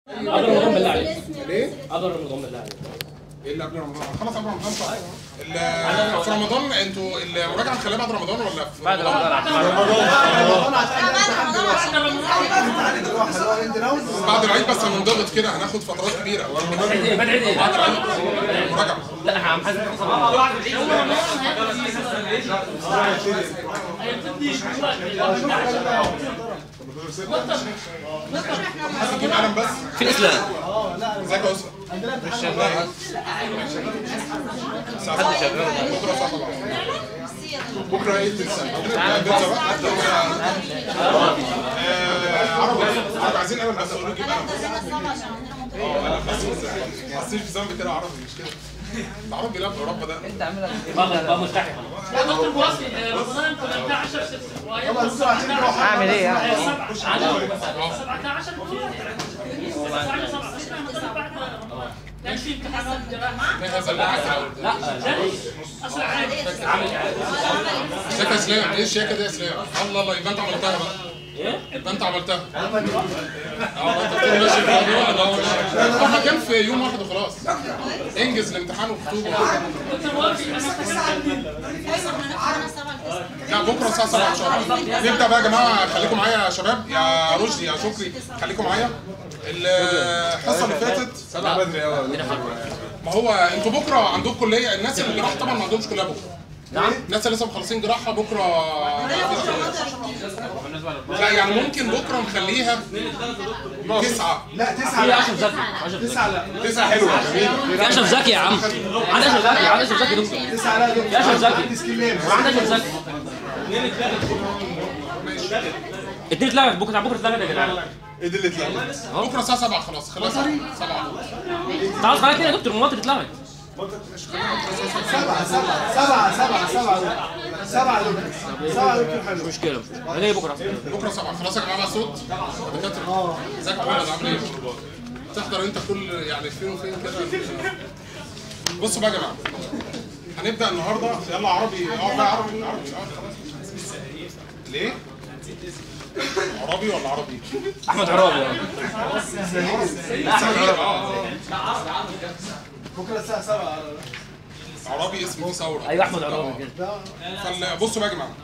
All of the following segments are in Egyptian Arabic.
قبل رمضان بالله عليك ليه؟ قبل رمضان بالله عليك ايه اللي قبل رمضان؟ خلاص قبل رمضان صح؟ ال- في رمضان انتوا المراجعه نخليها بعد رمضان ولا في بعد رمضان بعد العيد بس هننضغط كده هناخد فترات كبيره بعد عيد بعد عيد ايه؟ بعد العيد مراجعه لا احنا عم حازم هتجيب قلم بس في الاسلام ازيك يا اسره؟ مش شغال حد شغال بكره صح طبعا بكره ايه السنه؟ بيتزا بقى آه، عربي عربي عايزين قلم بس قولوا جيب قلم اه قلم بس ما تحسيش في زمن كده عربي مش كده العربي بيلعب اوروبا ده بقى بقى مستحي دكتور بوصي رمضان 13 6 اعمل ايه يعني 17 كان في امتحانات جراحه ما هذا اللي لا اصلا عادي ازيك يا اسلام ايه الشياكه دي يا اسلام الله الله يبقى انت عملتها بقى ايه؟ يبقى انت عملتها اه انت بتقول ماشي في الموضوع ده هو احنا كان في يوم واحد وخلاص انجز الامتحان والخطوبه دكتور بوصي انا لا بكره الساعه 7 ان شاء الله نبدا بقى يا جماعه خليكم معايا يا شباب يا رشدي يا شكري خليكم معايا الحصه اللي فاتت بدري قوي ما هو انتوا بكره عندكم كليه الناس اللي جراحه طبعا ما عندهمش كليه بكره نعم الناس اللي لسه مخلصين جراحه بكره لا يعني ممكن بكره نخليها تسعة لا في تسعة اشرف زكي اشرف زكي تسعة لا تسعة حلوة جميل في اشرف زكي يا عم عند اشرف زكي عند اشرف زكي دكتور تسعة لا يا أشرف زكي. عندي سكيلين وعند اشرف زكي اتنين اتلغت بكره بكره اتلغت يا جدعان ايه دي اللي اتلغت؟ بكره الساعة 7 خلاص خلاص 7 تعال خلاص كده يا دكتور المناطق اتلغت سبعة سبعة سبعة سبعة سبعة سبعة دكتور سبعة دكتور حلو مشكله انا جاي بكره بكره 7 خلاص يا جماعة بقى صوت دكاترة ازيك يا محمد عامل ايه؟ تحضر انت كل يعني فين وفين كده بصوا بقى يا جماعة هنبدأ النهاردة يلا عربي اقعد بقى عربي عربي اقعد خلاص ليه؟ عربي ولا عربي؟ احمد عرابي اه بكرة الساعة سبعة عربي اسمه ثورة ايوه احمد عرابي كده فبصوا بقى يا جماعه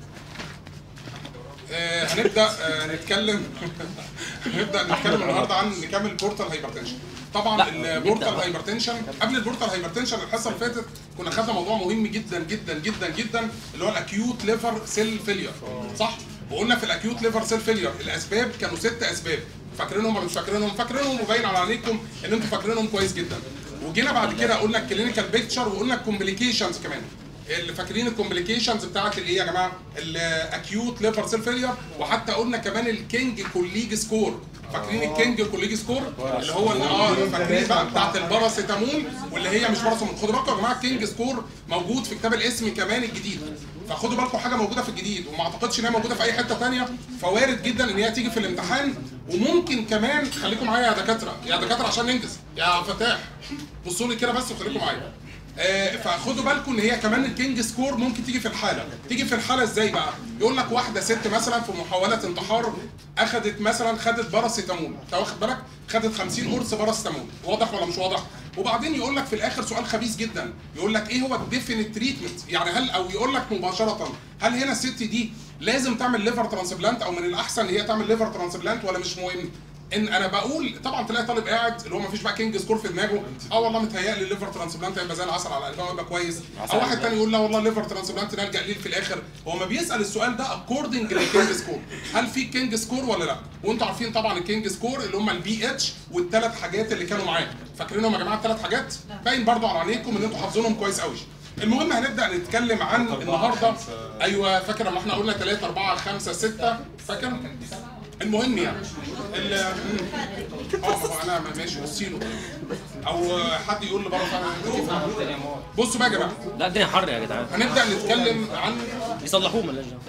آه هنبدا آه نتكلم هنبدا نتكلم النهارده عن نكمل بورتال هايبرتنشن طبعا لا، البورتال نبدأ بقى. هايبرتنشن قبل البورتال هايبرتنشن الحصه اللي فاتت كنا خدنا موضوع مهم جدا جدا جدا جدا اللي هو الاكيوت ليفر سيل فيلير صح وقلنا في الاكيوت ليفر سيل فيلير الاسباب كانوا ست اسباب فاكرينهم ولا مش فاكرينهم فاكرينهم وباين على عينيكم ان انتوا فاكرينهم كويس جدا وجينا بعد كده قلنا الكلينيكال بيكتشر وقلنا الكومبليكيشنز كمان اللي فاكرين الكومبليكيشنز بتاعت الايه يا جماعه الاكيوت ليفر سيل فيلير وحتى قلنا كمان الكينج كوليج سكور فاكرين الكينج كوليج سكور اللي هو اللي اه فاكرين بقى بتاعت الباراسيتامول واللي هي مش باراسيتامول خدوا بالكم يا جماعه الكينج سكور موجود في كتاب الاسم كمان الجديد فخدوا بالكم حاجه موجوده في الجديد وما اعتقدش ان هي موجوده في اي حته ثانيه فوارد جدا ان هي تيجي في الامتحان وممكن كمان خليكم معايا يا دكاتره يا دكاتره عشان ننجز يا فتاح بصوا لي كده بس وخليكم معايا آه، فخدوا بالكم ان هي كمان الكينج سكور ممكن تيجي في الحاله تيجي في الحاله ازاي بقى يقول لك واحده ست مثلا في محاوله انتحار اخذت مثلا خدت باراسيتامول انت واخد بالك خدت 50 قرص باراسيتامول واضح ولا مش واضح وبعدين يقول لك في الاخر سؤال خبيث جدا يقول لك ايه هو الديفينيت تريتمنت يعني هل او يقول لك مباشره هل هنا الست دي لازم تعمل ليفر ترانسبلانت او من الاحسن ان هي تعمل ليفر ترانسبلانت ولا مش مهم ان انا بقول طبعا تلاقي طالب قاعد اللي هو ما فيش بقى كينج سكور في دماغه اه والله متهيألي الليفر ترانسبلانت هيبقى زي العسل على قلبه هيبقى كويس او واحد تاني يقول لا والله الليفر ترانسبلانت نلجا ليه في الاخر هو ما بيسال السؤال ده اكوردنج للكينج سكور هل في كينج سكور ولا لا وانتوا عارفين طبعا الكينج سكور اللي هم البي اتش والثلاث حاجات اللي كانوا معاه فاكرينهم يا جماعه الثلاث حاجات باين برضو على عينيكم ان انتوا حافظينهم كويس قوي المهم هنبدا نتكلم عن النهارده ايوه فاكر لما احنا قلنا 3 4 5 6 فاكر المهم يعني ال- اه ما هو انا ماشي وصيله او حد يقول لي بره فعلا بصوا بقى يا جماعه لا الدنيا حر يا جدعان هنبدا نتكلم عن يصلحوه مالناش دعوه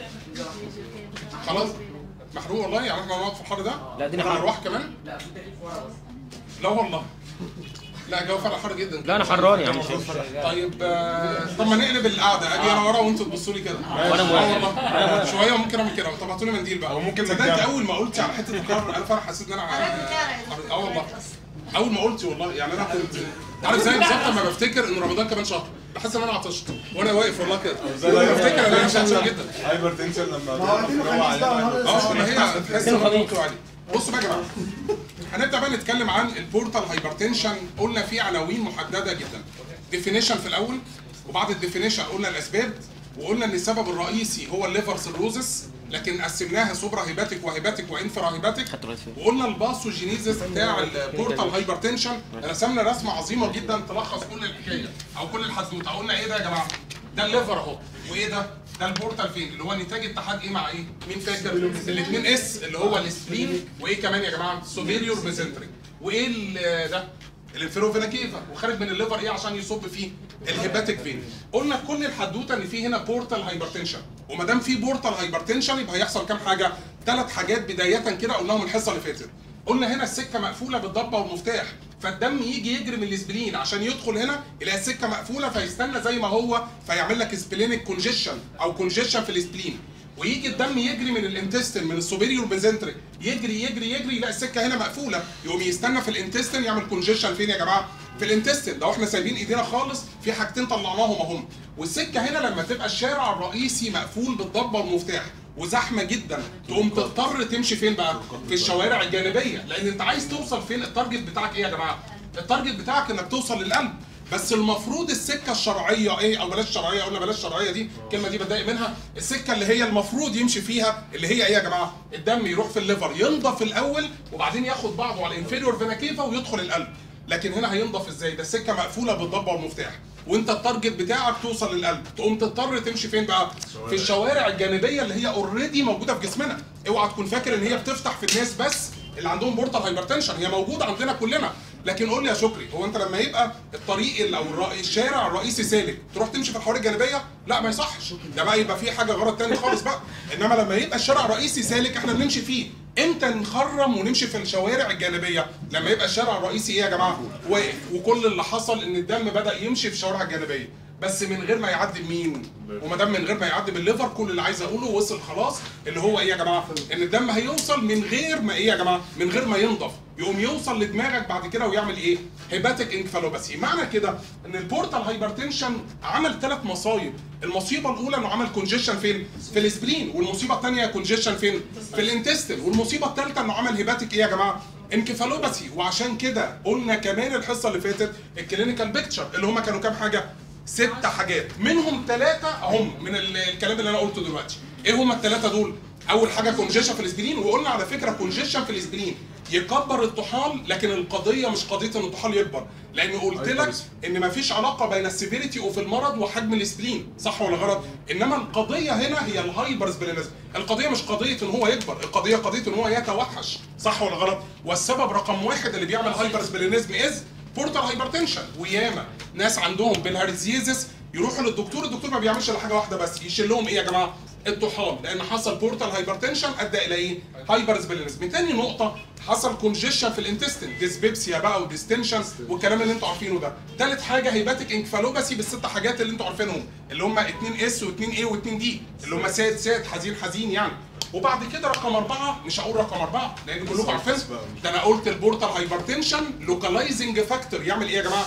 خلاص محروق والله يعني احنا هنقعد في الحر ده لا، الدنيا ولا حر. نروح كمان لا والله لا الجو فرق حر جدا لا انا حران يا عم شايف طيب آه، طب ما نقلب القعده اجي انا ورا وانتوا تبصوا لي كده وانا موافق. آه والله. شويه ممكن اعمل كده طب هاتوا لي منديل بقى أو ممكن تصدق انت نتجمع. اول ما قلت على حته القرار انا فرح حسيت ان انا اه والله اول ما قلت والله يعني انا كنت عارف زي بالظبط لما بفتكر ان رمضان كمان شهر بحس ان انا عطشت وانا واقف والله كده بفتكر ان انا مش عطشان جدا هايبر تنشن لما ما هو اديله خميس بقى النهارده اه ما لسه هي تحس ان انا ممكن عليه بصوا بقى يا جماعه هنبدا بقى نتكلم عن البورتال هايبرتنشن قلنا فيه عناوين محدده جدا ديفينيشن في الاول وبعد الديفينيشن قلنا الاسباب وقلنا ان السبب الرئيسي هو الليفر سيروزس لكن قسمناها سوبرا هيباتيك وهيباتيك وانفرا هيباتيك خدت رئيس فين؟ وقلنا الباثوجينيزيس بتاع البورتال هايبرتنشن رسمنا رسمه عظيمه جدا تلخص كل الحكايه او كل الحدوته قلنا ايه ده يا جماعه ده الليفر اهو وايه ده ده البورتال فين اللي هو نتاج اتحاد ايه مع ايه مين فاكر الاثنين اس اللي هو السبلين وايه كمان يا جماعه سوبيريور ميزنتريك وايه ال- ده الانفيروفينا كيفا وخارج من الليفر ايه عشان يصب فيه الهيباتيك فين قلنا كل الحدوته ان في هنا بورتال هايبرتنشن وما دام في بورتال هايبرتنشن يبقى هيحصل كام حاجه ثلاث حاجات بدايه كده قلناهم الحصه اللي فاتت قلنا هنا السكه مقفوله بالضبه والمفتاح فالدم يجي يجري من الاسبلين عشان يدخل هنا يلاقي السكه مقفوله فيستنى زي ما هو فيعمل لك سبلينيك كونجيشن او كونجيشن في الاسبلين ويجي الدم يجري من الانتستين من السوبيريور ميزنتريك يجري يجري يجري يلاقي السكه هنا مقفوله يقوم يستنى في الانتستين يعمل كونجيشن فين يا جماعه في الانتستين لو احنا سايبين ايدينا خالص في حاجتين طلعناهم اهم والسكه هنا لما تبقى الشارع الرئيسي مقفول بالضبه والمفتاح وزحمه جدا تقوم تضطر تمشي فين بقى في الشوارع الجانبيه لان انت عايز توصل فين التارجت بتاعك ايه يا جماعه التارجت بتاعك انك توصل للقلب بس المفروض السكه الشرعيه ايه او بلاش الشرعيه قلنا بلاش الشرعيه دي الكلمه دي بتضايق منها السكه اللي هي المفروض يمشي فيها اللي هي ايه يا جماعه الدم يروح في الليفر ينضف الاول وبعدين ياخد بعضه على الانفيريور فينا كيفا ويدخل القلب لكن هنا هينضف ازاي ده السكه مقفوله بالضبه والمفتاح وانت التارجت بتاعك توصل للقلب تقوم تضطر تمشي فين بقى في الشوارع الجانبيه اللي هي اوريدي موجوده في جسمنا اوعى تكون فاكر ان هي بتفتح في الناس بس اللي عندهم بورتال هايبرتنشن هي موجوده عندنا كلنا لكن قول لي يا شكري هو انت لما يبقى الطريق ال- او الر- الشارع الرئيسي سالك تروح تمشي في الحواري الجانبيه لا ما يصحش ده بقى يبقى في حاجه غلط تاني خالص بقى انما لما يبقى الشارع الرئيسي سالك احنا بنمشي فيه امتى نخرم ونمشي في الشوارع الجانبيه لما يبقى الشارع الرئيسي ايه يا جماعه واقف وكل اللي حصل ان الدم بدا يمشي في الشوارع الجانبيه بس من غير ما يعدي بمين وما دام من غير ما يعدي بالليفر كل اللي عايز اقوله وصل خلاص اللي هو ايه يا جماعه ان الدم هيوصل من غير ما ايه يا جماعه من غير ما ينضف يقوم يوصل لدماغك بعد كده ويعمل ايه هيباتيك انكفالوباثي معنى كده ان البورتال هايبرتنشن عمل ثلاث مصايب المصيبه الاولى انه عمل كونجيشن فين في الاسبلين والمصيبه الثانيه كونجيشن فين في الانتستين والمصيبه الثالثه انه عمل هيباتيك ايه يا جماعه انكفالوباثي وعشان كده قلنا كمان الحصه اللي فاتت الكلينيكال بيكتشر اللي هم كانوا كام حاجه ست حاجات منهم ثلاثه هم من ال- الكلام اللي انا قلته دلوقتي ايه هم الثلاثه دول اول حاجه كونجيشن في الاسبرين وقلنا على فكره كونجيشن في الاسبرين يكبر الطحال لكن القضيه مش قضيه ان الطحال يكبر لان قلت لك ان مفيش علاقه بين السيفيريتي اوف المرض وحجم الاسبرين صح ولا غلط انما القضيه هنا هي الهايبر سبلينزم القضيه مش قضيه ان هو يكبر القضيه قضيه ان هو يتوحش صح ولا غلط والسبب رقم واحد اللي بيعمل هايبر سبلينزم از بورتال هايبرتنشن وياما ناس عندهم بالهارزيزس يروحوا للدكتور الدكتور ما بيعملش الا حاجه واحده بس يشيل لهم ايه يا جماعه الطحال لان حصل بورتال هايبرتنشن ادى الى ايه هايبر سبلينزم تاني نقطه حصل كونجيشن في الانتستين ديسبيبسيا بقى وديستنشن والكلام اللي انتوا عارفينه ده تالت حاجه هيباتيك انكفالوباسي بالست حاجات اللي انتوا عارفينهم اللي هم 2 اس و2 اي و2 دي اللي هم ساد ساد حزين حزين يعني وبعد كده رقم أربعة مش هقول رقم أربعة لأن كلكم عارفين ده أنا قلت البورتال هايبرتنشن لوكالايزنج فاكتور يعمل إيه يا جماعة؟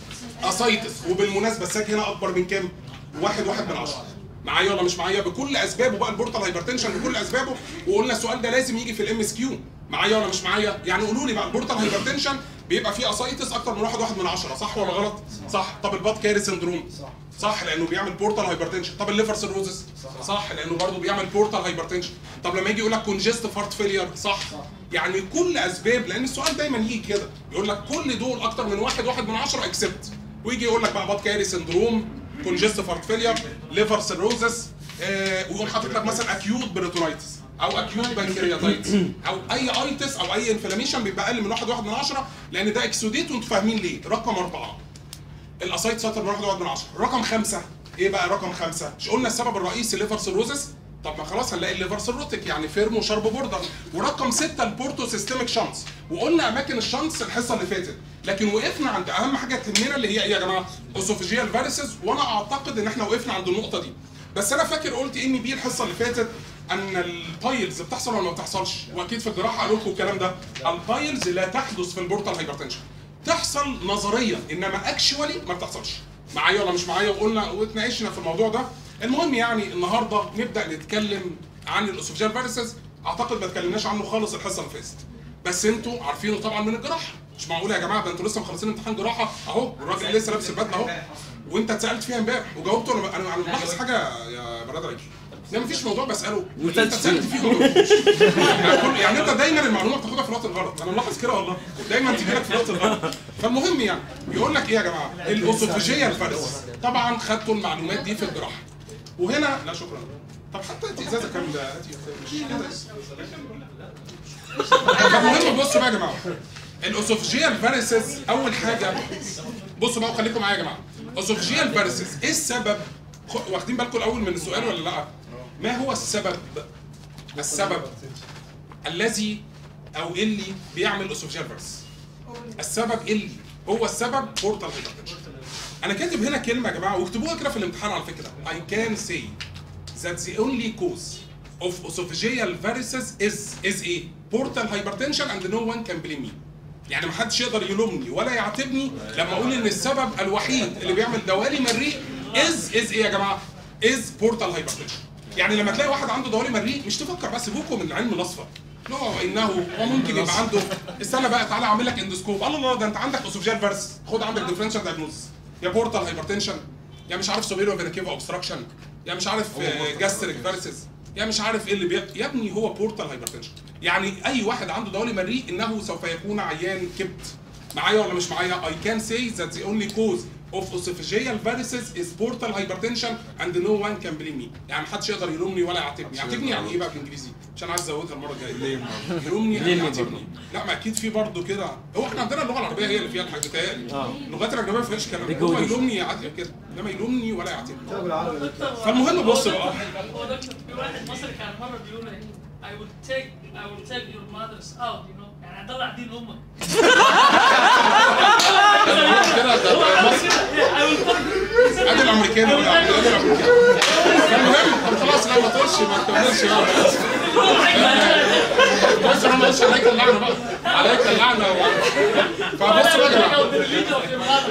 اسايتس وبالمناسبه الساك هنا اكبر من كام؟ واحد واحد من عشرة معايا ولا مش معايا بكل اسبابه بقى البورتال هايبرتنشن بكل اسبابه وقلنا السؤال ده لازم يجي في الام اس كيو معايا ولا مش معايا؟ يعني قولوا لي بقى البورتال هايبرتنشن بيبقى فيه اسايتس اكتر من واحد واحد من عشرة صح ولا غلط؟ صح طب الباد كاري سندروم صح لانه بيعمل بورتال هايبرتنشن طب الليفر سيروزس صح لانه برضه بيعمل بورتال هايبرتنشن طب لما يجي يقول لك كونجست هارت فيلير صح يعني كل اسباب لان السؤال دايما يجي كده يقول لك كل دول اكتر من واحد واحد من عشرة اكسبت ويجي يقول لك بقى باد كاري سندروم كونجست هارت فيلير ليفر سيروزس آه ويقوم حاطط لك مثلا اكيوت بريتونايتس او اكيوت بانكرياتايتس او اي ايتس او اي انفلاميشن بيبقى اقل من واحد واحد من عشرة لان ده اكسوديت وانتوا فاهمين ليه رقم اربعه الاسايت ساتر من واحد واحد من عشرة رقم خمسة ايه بقى رقم خمسة مش قلنا السبب الرئيسي ليفر سيروزس طب ما خلاص هنلاقي الليفر سيروتيك يعني فيرم وشرب بوردر ورقم ستة البورتو سيستميك شانس وقلنا اماكن الشانس الحصه اللي فاتت لكن وقفنا عند اهم حاجه تهمنا اللي هي ايه يا جماعه اوسوفيجيال فاريسز وانا اعتقد ان احنا وقفنا عند النقطه دي بس انا فاكر قلت ان بي الحصه اللي فاتت ان البايلز بتحصل ولا ما بتحصلش واكيد في الجراحه قالوا لكم الكلام ده البايلز لا تحدث في البورتال هايبرتنشن تحصل نظريا انما اكشوالي ما بتحصلش معايا ولا مش معايا وقلنا واتناقشنا في الموضوع ده المهم يعني النهارده نبدا نتكلم عن الاسوفجيال فيروسز اعتقد ما اتكلمناش عنه خالص الحصه اللي فاتت بس انتوا عارفينه طبعا من الجراحه مش معقول يا جماعه ده انتوا لسه مخلصين امتحان جراحه اهو والراجل لسه لابس البدله اهو وانت اتسالت فيها امبارح وجاوبت انا انا انا ملاحظ حاجه يا براد رجل ده مفيش موضوع بساله اللي انت اتسالت فيه وما جاوبتوش. يعني كل- يعني انت دايما المعلومه بتاخدها في الوقت الغلط انا ملاحظ كده والله دايما تيجي لك في الوقت الغلط فالمهم يعني يقول لك ايه يا جماعه الاسوفيجيه الفارس طبعا خدتوا المعلومات دي في الجراحه وهنا لا شكرا طب حتى انت ازازه كامله هاتي مش كده فالمهم بصوا بقى يا جماعه الاسوفجيال فاريسز اول حاجه بصوا بقى وخليكم معايا يا جماعه اسوفجيال فاريسز ايه السبب خ- واخدين بالكم الاول من السؤال ولا لا ما هو السبب السبب الذي او اللي بيعمل اسوفجيال فاريسز السبب اللي هو السبب بورتال هايبرتنشن انا كاتب هنا كلمه يا جماعه واكتبوها كده في الامتحان على فكره I can say that the only cause of esophageal varices is is a portal hypertension and no one can blame me يعني ما حدش يقدر يلومني ولا يعاتبني لما اقول ان السبب الوحيد اللي بيعمل دوالي مريء از از ايه يا جماعه از بورتال هايبرتنشن يعني لما تلاقي واحد عنده دوالي مريء مش تفكر بس سيبوكوا من العلم الاصفر لا انه وممكن يبقى عنده استنى بقى تعالى اعمل لك اندوسكوب الله الله ده انت عندك اسوفجيال فيرس خد عندك ديفرنشال دايجنوز يا بورتال هايبرتنشن يا مش عارف سوبيريو فينيكيفا اوبستراكشن يا مش عارف جاستريك فيرسز يا مش عارف ايه اللي بي... يا ابني هو بورتال هايبرتنشن يعني اي واحد عنده دوالي مريء انه سوف يكون عيان كبد معايا ولا مش معايا I can say that the only cause of esophageal varices is portal hypertension and no one can blame me يعني محدش يقدر يلومني ولا يعاتبني يعاتبني يعني ايه بقى بالانجليزي عشان عايز ازودها المره الجايه يلومني يعني يعاتبني لا ما اكيد في برضه كده هو احنا عندنا اللغه العربيه هي اللي فيها الحاجه بتهيألي اللغات الاجنبيه ما فيهاش كلام هو يلومني يعاتب كده انما يلومني ولا يعاتبني فالمهم بص بقى هو دكتور في واحد مصري كان مره بيقول لي I will take I will take your mothers out you know يعني هطلع دين امك كده ده مصر I will take ادي الامريكان ادي الامريكان فالمهم طب خلاص لا ما تقولش ما تكملش يلا بص انا ما قلتش عليك اللعنه بقى عليك اللعنه فبص بقى يا جماعه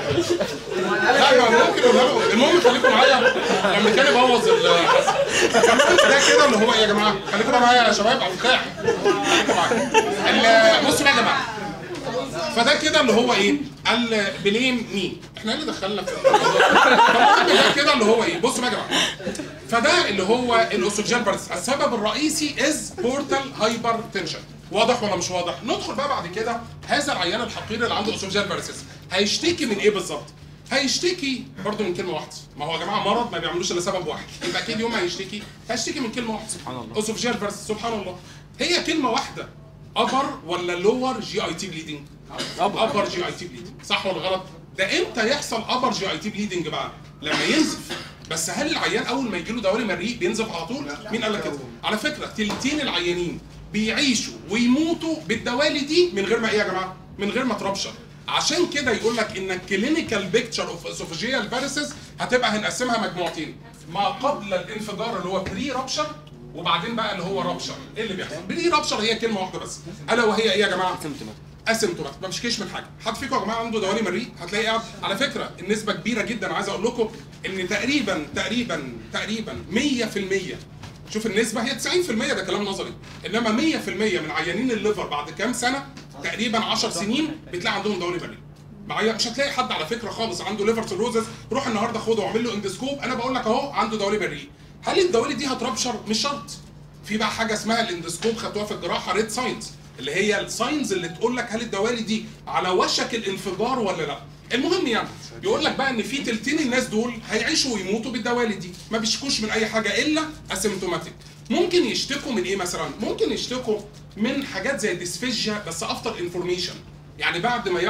لا ما ممكن يقولها له المهم خليكم معايا الامريكان يبوظ الحصه فالمهم ده كده اللي هو ايه يا جماعه خليكم بقى معايا يا شباب على البتاع خليكم معايا ال- بصوا بقى يا جماعه فده كده اللي هو ايه؟ البليم مين؟ احنا اللي دخلنا في الموضوع ده. فالمهم ده كده اللي هو ايه؟ بصوا بقى يا جماعه فده اللي هو الاوسوفجيال بارس السبب الرئيسي از بورتال هايبر تنشن واضح ولا مش واضح؟ ندخل بقى بعد كده هذا العيان الحقير اللي عنده اوسوفجيال بارسيس هيشتكي من ايه بالظبط؟ هيشتكي برضه من كلمه واحده ما هو يا جماعه مرض ما بيعملوش الا سبب واحد يبقى اكيد يوم ما هيشتكي هيشتكي من كلمه واحده سبحان الله اوسوفجيال بارسيس سبحان الله هي كلمه واحده ابر ولا لور جي اي تي بليدنج ابر جي اي تي بليدنج صح ولا غلط ده امتى يحصل ابر جي اي تي بليدنج بقى لما ينزف بس هل العيان اول ما يجي له دوالي مريء بينزف على طول مين قال لك كده على فكره تلتين العيانين بيعيشوا ويموتوا بالدوالي دي من غير ما ايه يا جماعه من غير ما تربشر عشان كده يقول لك ان الكلينيكال بيكتشر اوف اسوفاجيال فاريسز هتبقى هنقسمها مجموعتين ما قبل الانفجار اللي هو بري رابشر وبعدين بقى اللي هو رابشر ايه اللي بيحصل بري رابشر هي كلمه واحده بس الا وهي ايه يا جماعه اسيمتومات ما بشكيش من حاجه حد فيكم يا جماعه عنده دوالي مريء هتلاقي قاعد على فكره النسبه كبيره جدا عايز اقول لكم ان تقريبا تقريبا تقريبا 100% شوف النسبه هي 90% ده كلام نظري انما 100% من عيانين الليفر بعد كام سنه تقريبا 10 سنين بتلاقي عندهم دوالي مريء معايا مش هتلاقي حد على فكره خالص عنده ليفر سيروزس روح النهارده خده واعمل له اندسكوب انا بقول لك اهو عنده دوالي مريء هل الدوالي دي هتربشر مش شرط في بقى حاجه اسمها الاندسكوب خدتوها في الجراحه ريد ساينز اللي هي الساينز اللي تقول لك هل الدوالي دي على وشك الانفجار ولا لا المهم يعني يقول لك بقى ان في تلتين الناس دول هيعيشوا ويموتوا بالدوالي دي ما بيشكوش من اي حاجه الا اسيمتوماتيك ممكن يشتكوا من ايه مثلا ممكن يشتكوا من حاجات زي ديسفيجيا بس افتر انفورميشن يعني بعد ما يعرف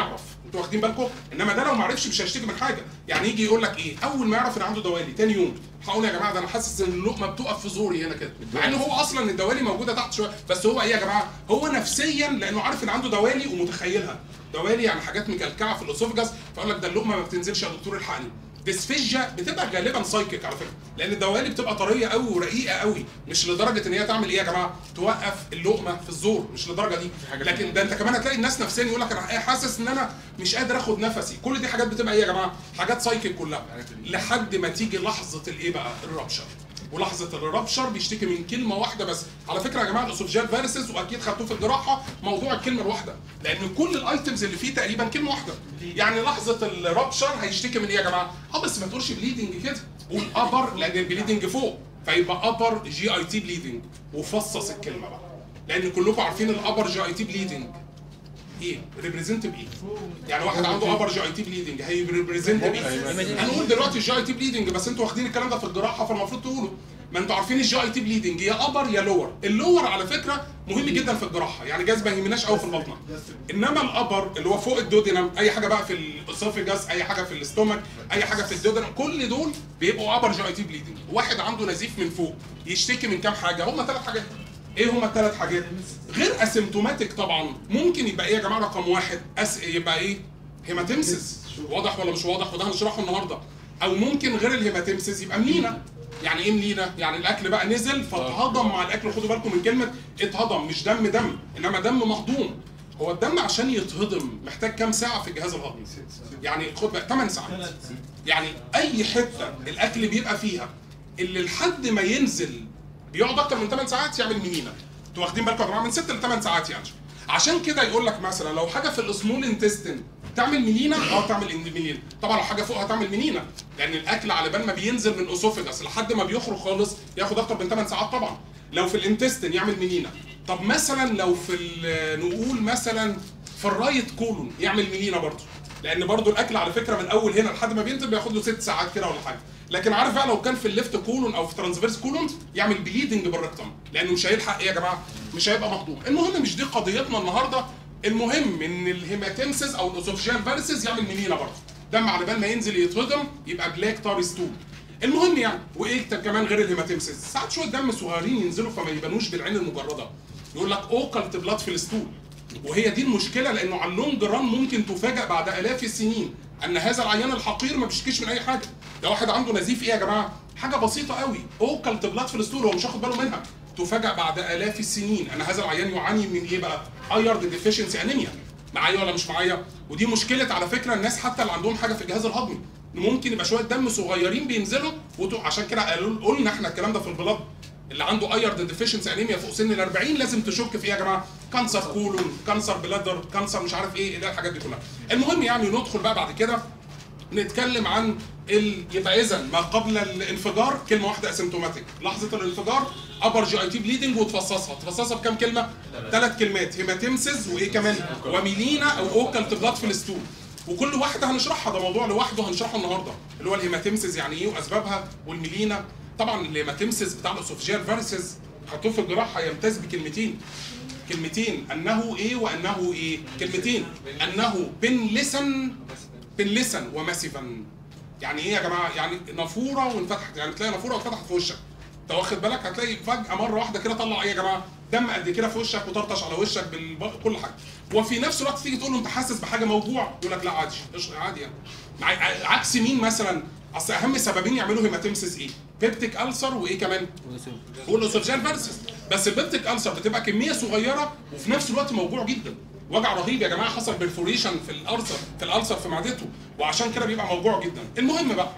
انتوا واخدين بالكم انما ده لو ما عرفش مش هيشتكي من حاجه يعني يجي يقول لك ايه اول ما يعرف ان عنده دوالي تاني يوم هقول يا جماعه ده انا حاسس ان اللقمه بتقف في زوري هنا كده مع ان هو اصلا الدوالي موجوده تحت شويه بس هو ايه يا جماعه هو نفسيا لانه عارف ان عنده دوالي ومتخيلها دوالي يعني حاجات مكلكعه في الاسوفجاس فيقول لك ده اللقمه ما بتنزلش يا دكتور الحقني ديسفيجيا بتبقى غالبا سايكيك على فكره لان الدوالي بتبقى طريه قوي ورقيقه قوي مش لدرجه ان هي تعمل ايه يا جماعه توقف اللقمه في الزور مش للدرجه دي لكن ده انت كمان هتلاقي الناس نفسيا يقول لك انا حاسس ان انا مش قادر اخد نفسي كل دي حاجات بتبقى ايه يا جماعه حاجات سايكيك كلها لحد ما تيجي لحظه الايه بقى الرابشر ولحظه الرابشر بيشتكي من كلمه واحده بس على فكره يا جماعه الاسوفجيال فيروسز واكيد خدتوه في الجراحه موضوع الكلمه الواحده لان كل الايتمز اللي فيه تقريبا كلمه واحده يعني لحظه الرابشر هيشتكي من ايه يا جماعه اه بس ما تقولش بليدنج كده قول ابر لان البليدنج فوق فيبقى ابر جي اي تي بليدنج وفصص الكلمه بقى لان كلكم عارفين الابر جي اي تي بليدنج ايه ريبريزنت بايه يعني واحد عنده ابر جي اي تي بليدنج هي ريبريزنت بايه هنقول دلوقتي الجي اي تي بليدنج بس انتوا واخدين الكلام ده في الجراحه فالمفروض تقولوا ما انتوا عارفين الجي اي تي بليدنج يا ابر يا لور اللور على فكره مهم جدا في الجراحه يعني جاز ما يهمناش قوي في البطنه انما الابر اللي هو فوق الدودينم اي حاجه بقى في الاسوفيجاس اي حاجه في الاستومك اي حاجه في الدودينم كل دول بيبقوا ابر جي اي تي بليدنج واحد عنده نزيف من فوق يشتكي من كام حاجه هم ثلاث حاجات ايه هما الثلاث حاجات؟ غير اسيمتوماتيك طبعا ممكن يبقى ايه يا جماعه رقم واحد أس... يبقى ايه؟ هيماتيمسيس واضح ولا مش واضح وده هنشرحه النهارده او ممكن غير الهيماتيمسيس يبقى ملينا يعني ايه ملينا؟ يعني الاكل بقى نزل فاتهضم مع الاكل خدوا بالكم من كلمه اتهضم مش دم دم انما دم مهضوم هو الدم عشان يتهضم محتاج كام ساعه في الجهاز الهضمي؟ يعني خد بقى 8 ساعات يعني اي حته الاكل بيبقى فيها اللي لحد ما ينزل بيقعد اكتر من 8 ساعات يعمل منينه انتوا واخدين بالكم يا جماعه من 6 ل 8 ساعات يعني عشان كده يقول لك مثلا لو حاجه في السمول انتستين تعمل منينه اه تعمل منينه طبعا لو حاجه فوقها تعمل منينه لان الاكل على بال ما بينزل من اسوفيجاس لحد ما بيخرج خالص ياخد اكتر من 8 ساعات طبعا لو في الانتستين يعمل منينه طب مثلا لو في ال- نقول مثلا في الرايت كولون يعمل منينه برضه لان برضو الاكل على فكره من اول هنا لحد ما بينزل بياخد له ست ساعات كده ولا حاجه لكن عارف بقى لو كان في الليفت كولون او في ترانسفيرس كولون يعمل بليدنج بالرقم لانه مش هيلحق ايه يا جماعه مش هيبقى مهضوم المهم مش دي قضيتنا النهارده المهم ان الهيماتيمسيس او الاسوفجيال فيرسز يعمل منينه برضه دم على بال ما ينزل يتهضم يبقى بلاك تار ستول المهم يعني وايه طب كمان غير الهيماتيمسيس ساعات شويه دم صغيرين ينزلوا فما يبانوش بالعين المجرده يقول لك اوكلت بلاد في الستول وهي دي المشكله لانه على اللونج ران ممكن تفاجئ بعد الاف السنين ان هذا العيان الحقير ما بيشتكيش من اي حاجه ده واحد عنده نزيف ايه يا جماعه حاجه بسيطه قوي اوكلت بلاد في الستول هو مش واخد باله منها تفاجئ بعد الاف السنين ان هذا العيان يعاني من ايه بقى ايرد ديفيشنسي انيميا معايا ولا مش معايا ودي مشكله على فكره الناس حتى اللي عندهم حاجه في الجهاز الهضمي إن ممكن يبقى شويه دم صغيرين بينزلوا وتو- عشان كده قالوا قلنا احنا الكلام ده في البلاد اللي عنده ايرد ديفيشنسي انيميا فوق سن ال 40 لازم تشك في ايه يا جماعه؟ كانسر كولون، كانسر بلادر، كانسر مش عارف ايه اللي هي الحاجات دي كلها. المهم يعني ندخل بقى بعد كده نتكلم عن ال... يبقى اذا ما قبل الانفجار كلمه واحده اسيمتوماتيك لحظه الانفجار ابر جي اي تي بليدنج وتفصصها تفصصها بكام كلمه ثلاث كلمات هيماتيمسز وايه كمان وميلينا او اوكلت بلاد في الستول وكل واحده هنشرحها ده موضوع لوحده هنشرحه النهارده اللي هو الهيماتيمسز يعني ايه واسبابها والميلينا طبعا الهيماتيمسز بتاع الاسوفجيال فيرسز حطوه في الجراحه يمتاز بكلمتين كلمتين انه ايه وانه ايه كلمتين انه بنلسن بنلسن وماسيفا يعني ايه يا جماعه يعني نافوره وانفتحت يعني تلاقي نافوره واتفتحت في وشك انت واخد بالك هتلاقي فجاه مره واحده كده طلع ايه يا جماعه دم قد كده في وشك وطرطش على وشك بالب... كل حاجه وفي نفس الوقت تيجي تقول له انت حاسس بحاجه موجوع يقول لك لا عادي قشطة، عادي يعني مع... عكس مين مثلا اصل اهم سببين يعملوا هيماتيمسيس ايه بيبتيك ألسر وايه كمان والاسوفجيال فيرسس بس البيبتيك ألسر بتبقى كميه صغيره وفي نفس الوقت موجوع جدا وجع رهيب يا جماعه حصل برفوريشن في الألسر في الألسر في معدته وعشان كده بيبقى موجوع جدا المهم بقى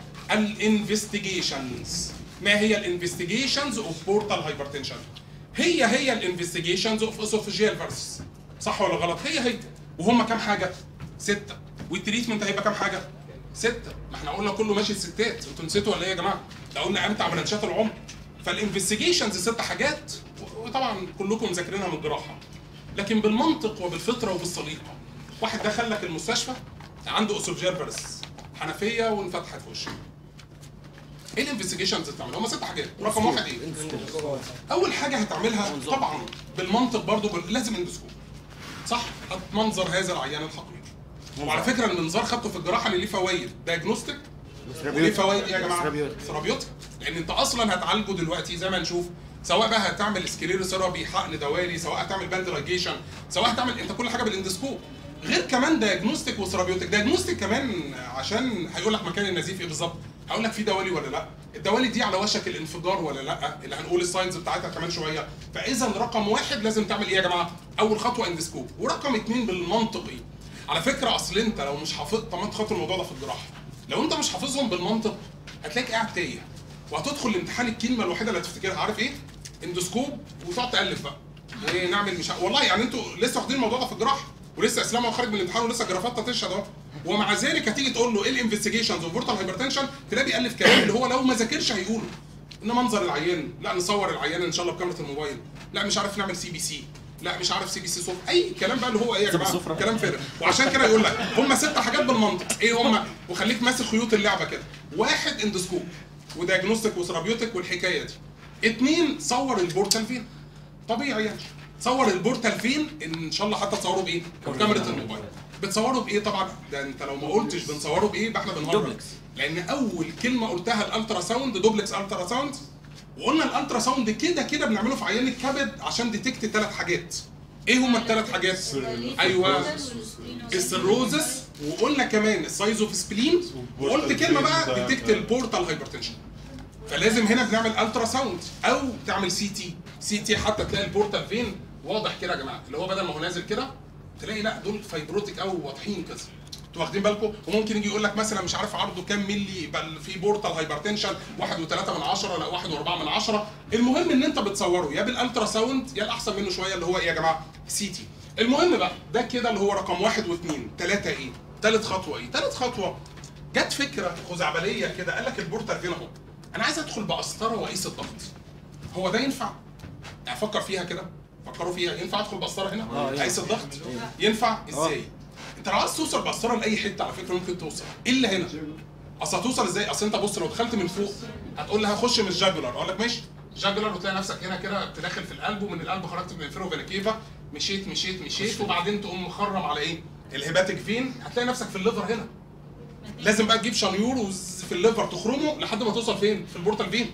الانفستيجيشنز ما هي الانفستيجيشنز اوف بورتال هايبرتنشن هي هي الانفستيجيشنز اوف اسوفجيال فيرسس صح ولا غلط هي هي وهم كام حاجه سته والتريتمنت هيبقى كام حاجه ستة ما احنا قلنا كله ماشي الستات انتوا نسيتوا ولا ايه يا جماعه؟ ده قلنا امتع برانشات العمر فالانفستيجيشنز ست حاجات و- وطبعا كلكم مذاكرينها من الجراحه لكن بالمنطق وبالفطره وبالسليقه واحد دخل لك المستشفى عنده اسوفجيال فيرس حنفيه وانفتحت في وشه ايه الانفستيجيشنز اللي بتعملها؟ هم ست حاجات رقم واحد ايه؟ اول حاجه هتعملها طبعا بالمنطق برضو بال- لازم اندسكوب صح هتمنظر هذا العيان الحقيقي وعلى فكره المنظار خدته في الجراحه اللي ليه فوائد دايجنوستيك وليه فوائد ايه يا جماعه؟ سيرابيوتيك. سيرابيوتيك لان انت اصلا هتعالجه دلوقتي زي ما نشوف سواء بقى هتعمل سكليرو سيرابي حقن دوالي سواء هتعمل باند لايجيشن سواء هتعمل انت كل حاجه بالاندسكوب غير كمان دايجنوستيك وسيرابيوتيك دايجنوستيك كمان عشان هيقول لك مكان النزيف ايه بالظبط هقول لك في دوالي ولا لا الدوالي دي على وشك الانفجار ولا لا اللي هنقول الساينز بتاعتها كمان شويه فاذا رقم واحد لازم تعمل ايه يا جماعه اول خطوه اندسكوب ورقم اتنين بالمنطقي على فكره اصل انت لو مش حافظ طب ما انت خدت الموضوع ده في الجراحه لو انت مش حافظهم بالمنطق هتلاقيك قاعد تايه وهتدخل الامتحان الكلمه الوحيده اللي هتفتكرها عارف ايه؟ اندوسكوب وتقعد تالف بقى ايه نعمل مش ع- والله يعني انتوا لسه واخدين الموضوع ده في الجراحه ولسه اسلام هو خارج من الامتحان ولسه جرافات تشهد اهو ومع ذلك هتيجي تقول له ايه الانفستيجيشنز وفورتال هايبرتنشن تلاقيه بيالف كلام اللي هو لو ما ذاكرش هيقوله ان منظر العيان لا نصور العيان ان شاء الله بكاميرا الموبايل لا مش عارف نعمل سي بي سي لا مش عارف سي بي سي صوت اي كلام بقى اللي هو ايه يا جماعه كلام فارغ وعشان كده يقول لك هم ست حاجات بالمنطق ايه هم وخليك ماسك خيوط اللعبه كده واحد اندسكوب ودياجنوستيك وسيرابيوتيك والحكايه دي اتنين صور البورتال فين طبيعي يعني صور البورتال فين ان شاء الله حتى تصوره بايه بكاميرا الموبايل بتصوره بايه طبعا ده انت لو ما قلتش بنصوره بايه يبقى احنا بنهرج دوبلكس. لان اول كلمه قلتها الالترا ساوند دوبلكس الترا ساوند وقلنا الالترا ساوند كده كده بنعمله في عيان الكبد عشان ديتكت ثلاث حاجات ايه هما الثلاث حاجات ايوه السيروزس وقلنا كمان السايز اوف سبلين وقلت كلمه بقى ديتكت البورتال هايبرتنشن فلازم هنا بنعمل الترا ساوند او تعمل سي تي سي تي حتى تلاقي البورتال فين واضح كده يا جماعه اللي هو بدل ما هو نازل كده تلاقي لا دول فايبروتيك او واضحين كده انتوا واخدين بالكم وممكن يجي يقول لك مثلا مش عارف عرضه كام ملي بل في بورتال هايبرتنشن 1 و3 من 10 لا 1 و4 من 10 المهم ان انت بتصوره يا بالالترا ساوند يا الاحسن منه شويه اللي هو ايه يا جماعه سي تي المهم بقى ده كده اللي هو رقم واحد واثنين ثلاثه ايه ثالث خطوه ايه ثالث خطوه جت فكره خزعبليه كده قال لك البورتال فين اهو انا عايز ادخل بقسطره واقيس الضغط هو ده ينفع يعني فكر فيها كده فكروا فيها ينفع ادخل بقسطره هنا اقيس الضغط ينفع ازاي انت لو عايز توصل بقسطره لاي حته على فكره ممكن توصل الا هنا اصل هتوصل ازاي اصل انت بص لو دخلت من فوق هتقول لي هخش من الجاجولار اقول لك ماشي جاجولار وتلاقي نفسك هنا كده بتدخل في القلب ومن القلب خرجت من الانفيرو فينيكيفا مشيت مشيت مشيت وبعدين تقوم مخرم على ايه الهيباتيك فين هتلاقي نفسك في الليفر هنا لازم بقى تجيب شنيور وز- في الليفر تخرمه لحد ما توصل فين في البورتال فين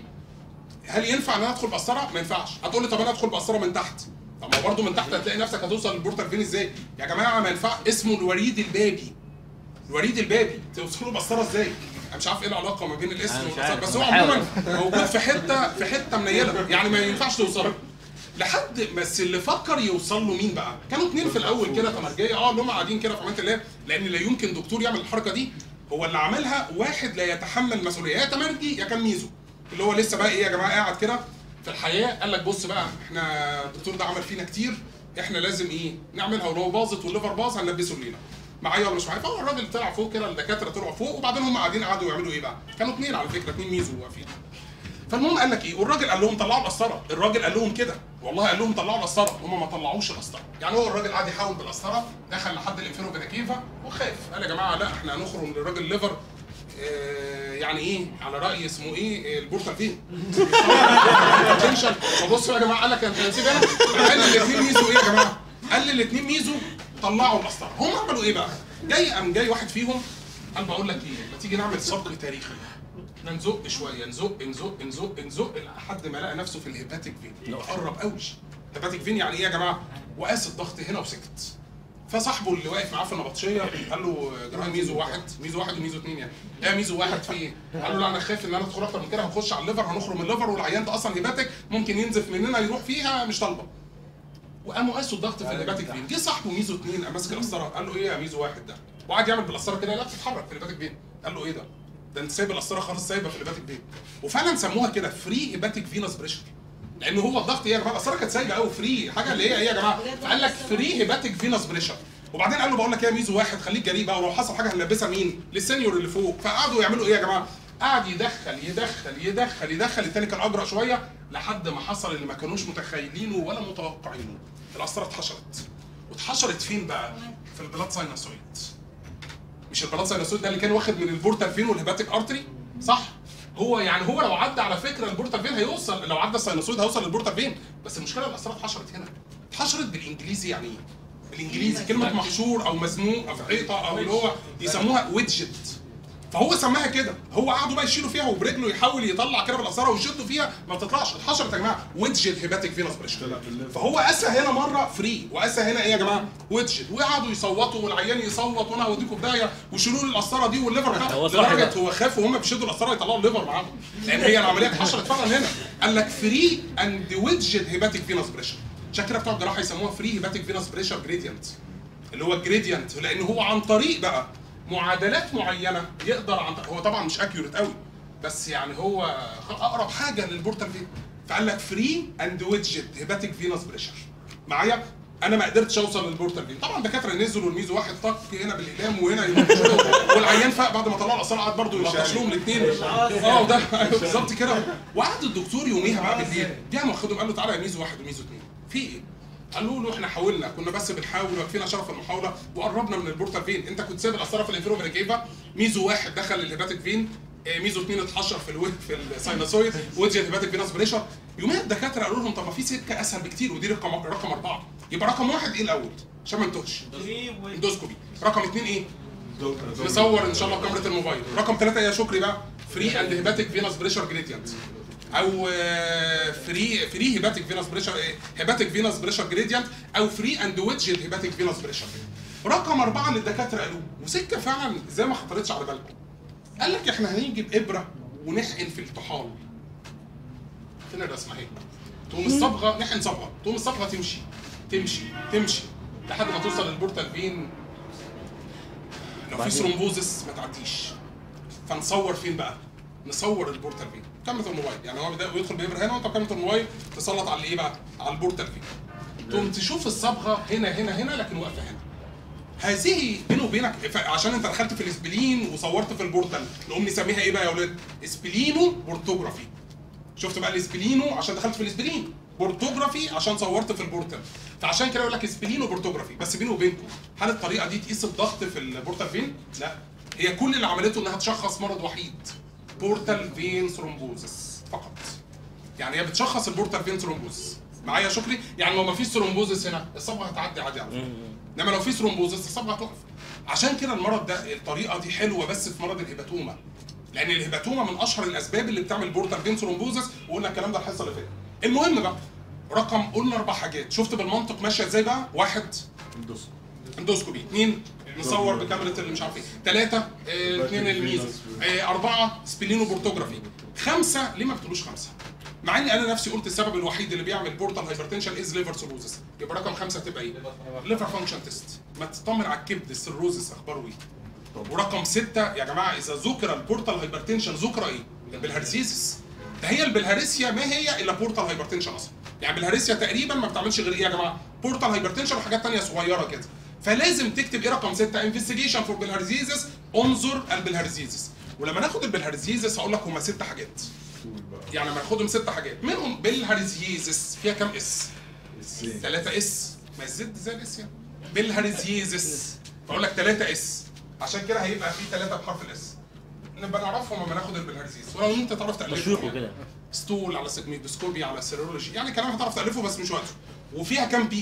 هل ينفع ان انا ادخل بقسطره؟ ما ينفعش، هتقول لي طب انا ادخل بقسطره من تحت. طب ما برضه من تحت هتلاقي نفسك هتوصل للبورتال فين ازاي؟ يا جماعه ما ينفع اسمه الوريد البابي. الوريد البابي توصلوا بقسطره ازاي؟ انا مش عارف ايه العلاقه ما بين الاسم أنا مش والقسطره عارف، بس هو بحاول. عموما موجود في حته في حته منيله يعني ما ينفعش توصل لحد بس اللي فكر يوصل له مين بقى؟ كانوا اتنين في الاول كده تمرجيه اه اللي هم قاعدين كده في امان الله لان لا يمكن دكتور يعمل الحركه دي هو اللي عملها واحد لا يتحمل مسؤوليه يا تمرجي يا كان ميزو اللي هو لسه بقى ايه يا جماعه قاعد كده في الحياه قال لك بص بقى احنا الدكتور ده عمل فينا كتير احنا لازم ايه نعملها ولو باظت والليفر باظ هنلبسه لينا معايا ولا مش معايا فهو الراجل طلع فوق كده الدكاتره طلعوا فوق وبعدين هم قاعدين قعدوا يعملوا ايه بقى كانوا اتنين على فكره اتنين ميزو واقفين فالمهم قال لك ايه والراجل قال لهم طلعوا القسطره الراجل قال لهم كده والله قال لهم طلعوا القسطره هم ما طلعوش القسطره يعني هو الراجل قعد يحاول بالقسطره دخل لحد الانفيرو فينيكيفا وخاف قال يا جماعه لا احنا هنخرم للراجل ليفر آه، يعني ايه على راي اسمه ايه البورتال فين تنشن فبصوا يا جماعه قال لك انت نسيب انا قال الاثنين ميزو ايه يا جماعه قال لي الاثنين ميزو طلعوا القسطره هم عملوا ايه بقى جاي قام جاي واحد فيهم قال بقول لك ايه ما تيجي نعمل سبق تاريخي احنا نزق شويه نزق نزق نزق نزق لحد ما لقى نفسه في الهيباتيك فين قرب قوي الهيباتيك فين يعني ايه يا جماعه وقاس الضغط هنا وسكت فصاحبه اللي واقف معاه في النبطشيه قال له جراحه ميزو واحد ميزو واحد وميزو اثنين يعني ايه ميزو واحد في ايه؟ قال له لا انا خايف ان انا ادخل اكتر من كده هنخش على الليفر هنخرم الليفر والعيان ده اصلا هيباتيك ممكن ينزف مننا يروح فيها مش طالبه وقاموا قاسوا الضغط في الهيباتيك فين جه صاحبه ميزو اثنين قام ماسك القسطره قال له ايه يا ميزو واحد ده وقعد يعمل بالقسطره كده لا بتتحرك في الهيباتيك فين قال له ايه ده ده انت سايب القسطره خالص سايبه في الهيباتيك فين وفعلا سموها كده فري هيباتيك فينس بريشر لان هو الضغط ايه يا جماعه القسطره كانت سايبه قوي فري حاجه اللي هي ايه يا جماعه فقال لك فري هيباتيك فينس بريشر وبعدين قال له بقول لك ايه يا ميزو واحد خليك جريء بقى ولو حصل حاجه هنلبسها مين للسينيور اللي فوق فقعدوا يعملوا ايه يا جماعه قعد يدخل يدخل يدخل يدخل التاني كان اجرأ شويه لحد ما حصل اللي ما كانوش متخيلينه ولا متوقعينه القسطره اتحشرت واتحشرت فين بقى في البلاد ساينوسويد مش البلاد ساينوسويد ده اللي كان واخد من البورتال فين والهيباتيك ارتري صح هو يعني هو لو عدى على فكره البورتال فين هيوصل لو عدى الساينوسويد هيوصل للبورتال فين بس المشكله القسطره اتحشرت هنا اتحشرت بالانجليزي يعني ايه بالانجليزي كلمه محشور او مزنوق او في حيطه او اللي هو يسموها ويدجت فهو سماها كده هو قعدوا بقى يشيلوا فيها وبرجله يحاول يطلع كده بالقصاره ويشدوا فيها ما بتطلعش اتحشرت يا جماعه ويدجت هيباتيك فينس بريشر فهو قاسى هنا مره فري وقاسى هنا ايه يا جماعه ويدجت وقعدوا يصوتوا والعيان يصوت وانا هوديكم في داهيه ويشيلوا لي القسطره دي والليفر بتاعه هو صح لدرجه بقى. هو خاف وهم بيشدوا القسطره يطلعوا الليفر معاهم لان هي العمليه اتحشرت فعلا هنا قال لك فري اند ويدجت هيباتيك فينس بريشر عشان كده بتوع الجراحه يسموها فري هيباتيك فينس بريشر جريدينت اللي هو الجريدينت لان هو عن طريق بقى معادلات معينه يقدر عن هو طبعا مش اكيوريت قوي بس يعني هو اقرب حاجه للبورتال فين فقال لك فري اند ويدجت هيباتيك فينس بريشر معايا انا ما قدرتش اوصل للبورتال فين طبعا الدكاتره نزلوا الميزو واحد طق هنا بالاقلام وهنا يلطشوا والعيان فاق بعد ما طلعوا القسطره قعد برضه يلطش لهم الاثنين اه وده أيوة بالظبط كده وقعد الدكتور يوميها بقى بالليل جه واخدهم قال له تعالى يا ميزو واحد وميزو اثنين في ايه؟ قالوا له احنا حاولنا كنا بس بنحاول ويكفينا شرف المحاوله وقربنا من البورتال فين انت كنت سايب القسطره في الانفيرو فينيكيفا ميزو واحد دخل الهيباتيك فين آه، ميزو اثنين اتحشر في الويب في الساينوسويد وجه الهيباتيك فينس بريشر يوميها الدكاتره قالوا لهم طب ما في سكه اسهل بكتير ودي رقم رقم اربعه يبقى رقم واحد ايه الاول عشان ما نتوهش اندوسكوبي رقم اثنين ايه؟ نصور ان شاء الله بكاميرا الموبايل رقم ثلاثة يا شكري بقى فري اند هيباتيك فينس بريشر جريدينت او فري فري هيباتيك فينس بريشر هيباتيك فينس بريشر جريدينت او فري اند ويدجت هيباتيك فينس بريشر رقم أربعة اللي الدكاترة قالوه وسكة فعلا زي ما خطرتش على بالكم قال لك احنا هنيجي بإبرة ونحقن في الطحال فين الرسمة اهي تقوم الصبغة نحقن صبغة تقوم الصبغة تمشي تمشي تمشي لحد ما توصل للبورتال فين لو في ثرومبوزس ما تعديش فنصور فين بقى؟ نصور البورتال فين؟ كاميرا الموبايل يعني هو بدا يدخل بإبرة هنا وانت بكاميرا الموبايل تسلط على الايه بقى؟ على البورتال فين؟ تقوم تشوف الصبغه هنا هنا هنا لكن واقفه هنا. هذه بيني وبينك ف- عشان انت دخلت في الاسبلين وصورت في البورتال نقوم نسميها ايه بقى يا اولاد؟ اسبلينو بورتوجرافي. شفت بقى الاسبلينو عشان دخلت في الاسبلين بورتوجرافي عشان صورت في البورتال فعشان كده يقول لك اسبلينو بورتوجرافي بس بيني وبينكم هل الطريقه دي تقيس الضغط في البورتال فين؟ لا هي كل اللي عملته انها تشخص مرض وحيد بورتال فين ثرومبوزس فقط يعني هي بتشخص البورتال فين ثرومبوزس معايا يا شكري يعني لو ما فيش ثرومبوزس هنا الصبغه هتعدي عادي على فكره انما لو في ثرومبوزس الصبغه هتقف عشان كده المرض ده الطريقه دي حلوه بس في مرض الهيباتوما لان الهيباتوما من اشهر الاسباب اللي بتعمل بورتال فين ثرومبوزس وقلنا الكلام ده الحصه اللي فاتت المهم بقى رقم قلنا اربع حاجات شفت بالمنطق ماشيه ازاي بقى واحد اندوسكوبي اثنين نصور بكاميرا اللي مش عارف ايه ثلاثة اه اثنين الميزو اه أربعة سبلينو بورتوجرافي خمسة ليه ما بتقولوش خمسة؟ مع اني انا نفسي قلت السبب الوحيد اللي بيعمل بورتال هايبرتنشن از ليفر سيروزس يبقى رقم خمسة تبقى ايه؟ ليفر فانكشن تيست ما تطمن على الكبد السيروزس اخباره ايه؟ ورقم ستة يا جماعة إذا ذكر البورتال هايبرتنشن ذكر إيه؟ البلهارسيسس ده هي البلهارسيا ما هي إلا بورتال هايبرتنشن أصلا يعني البلهارسيا تقريبا ما بتعملش غير إيه يا جماعة؟ بورتال هايبرتنشن وحاجات تانية صغيرة كده فلازم تكتب إيه رقم ستة؟ انفستيجيشن فور بلهارسيسس انظر البلهارسيسس ولما ناخد البلهارسيسس هقول لك هما ست حاجات يعني لما ناخدهم ست حاجات منهم بالهارسيسس فيها كام اس؟ ثلاثة اس ما الزد زي الاس يعني بالهارزيزس فاقول لك ثلاثة اس عشان كده هيبقى في ثلاثة بحرف الاس نبقى نعرفهم لما ناخد البلهارزيز ولو انت تعرف تألفه مشروحه يعني. كده ستول على سيجميدوسكوبي على سيرولوجي يعني كلام هتعرف تألفه بس مش وقته وفيها كام بي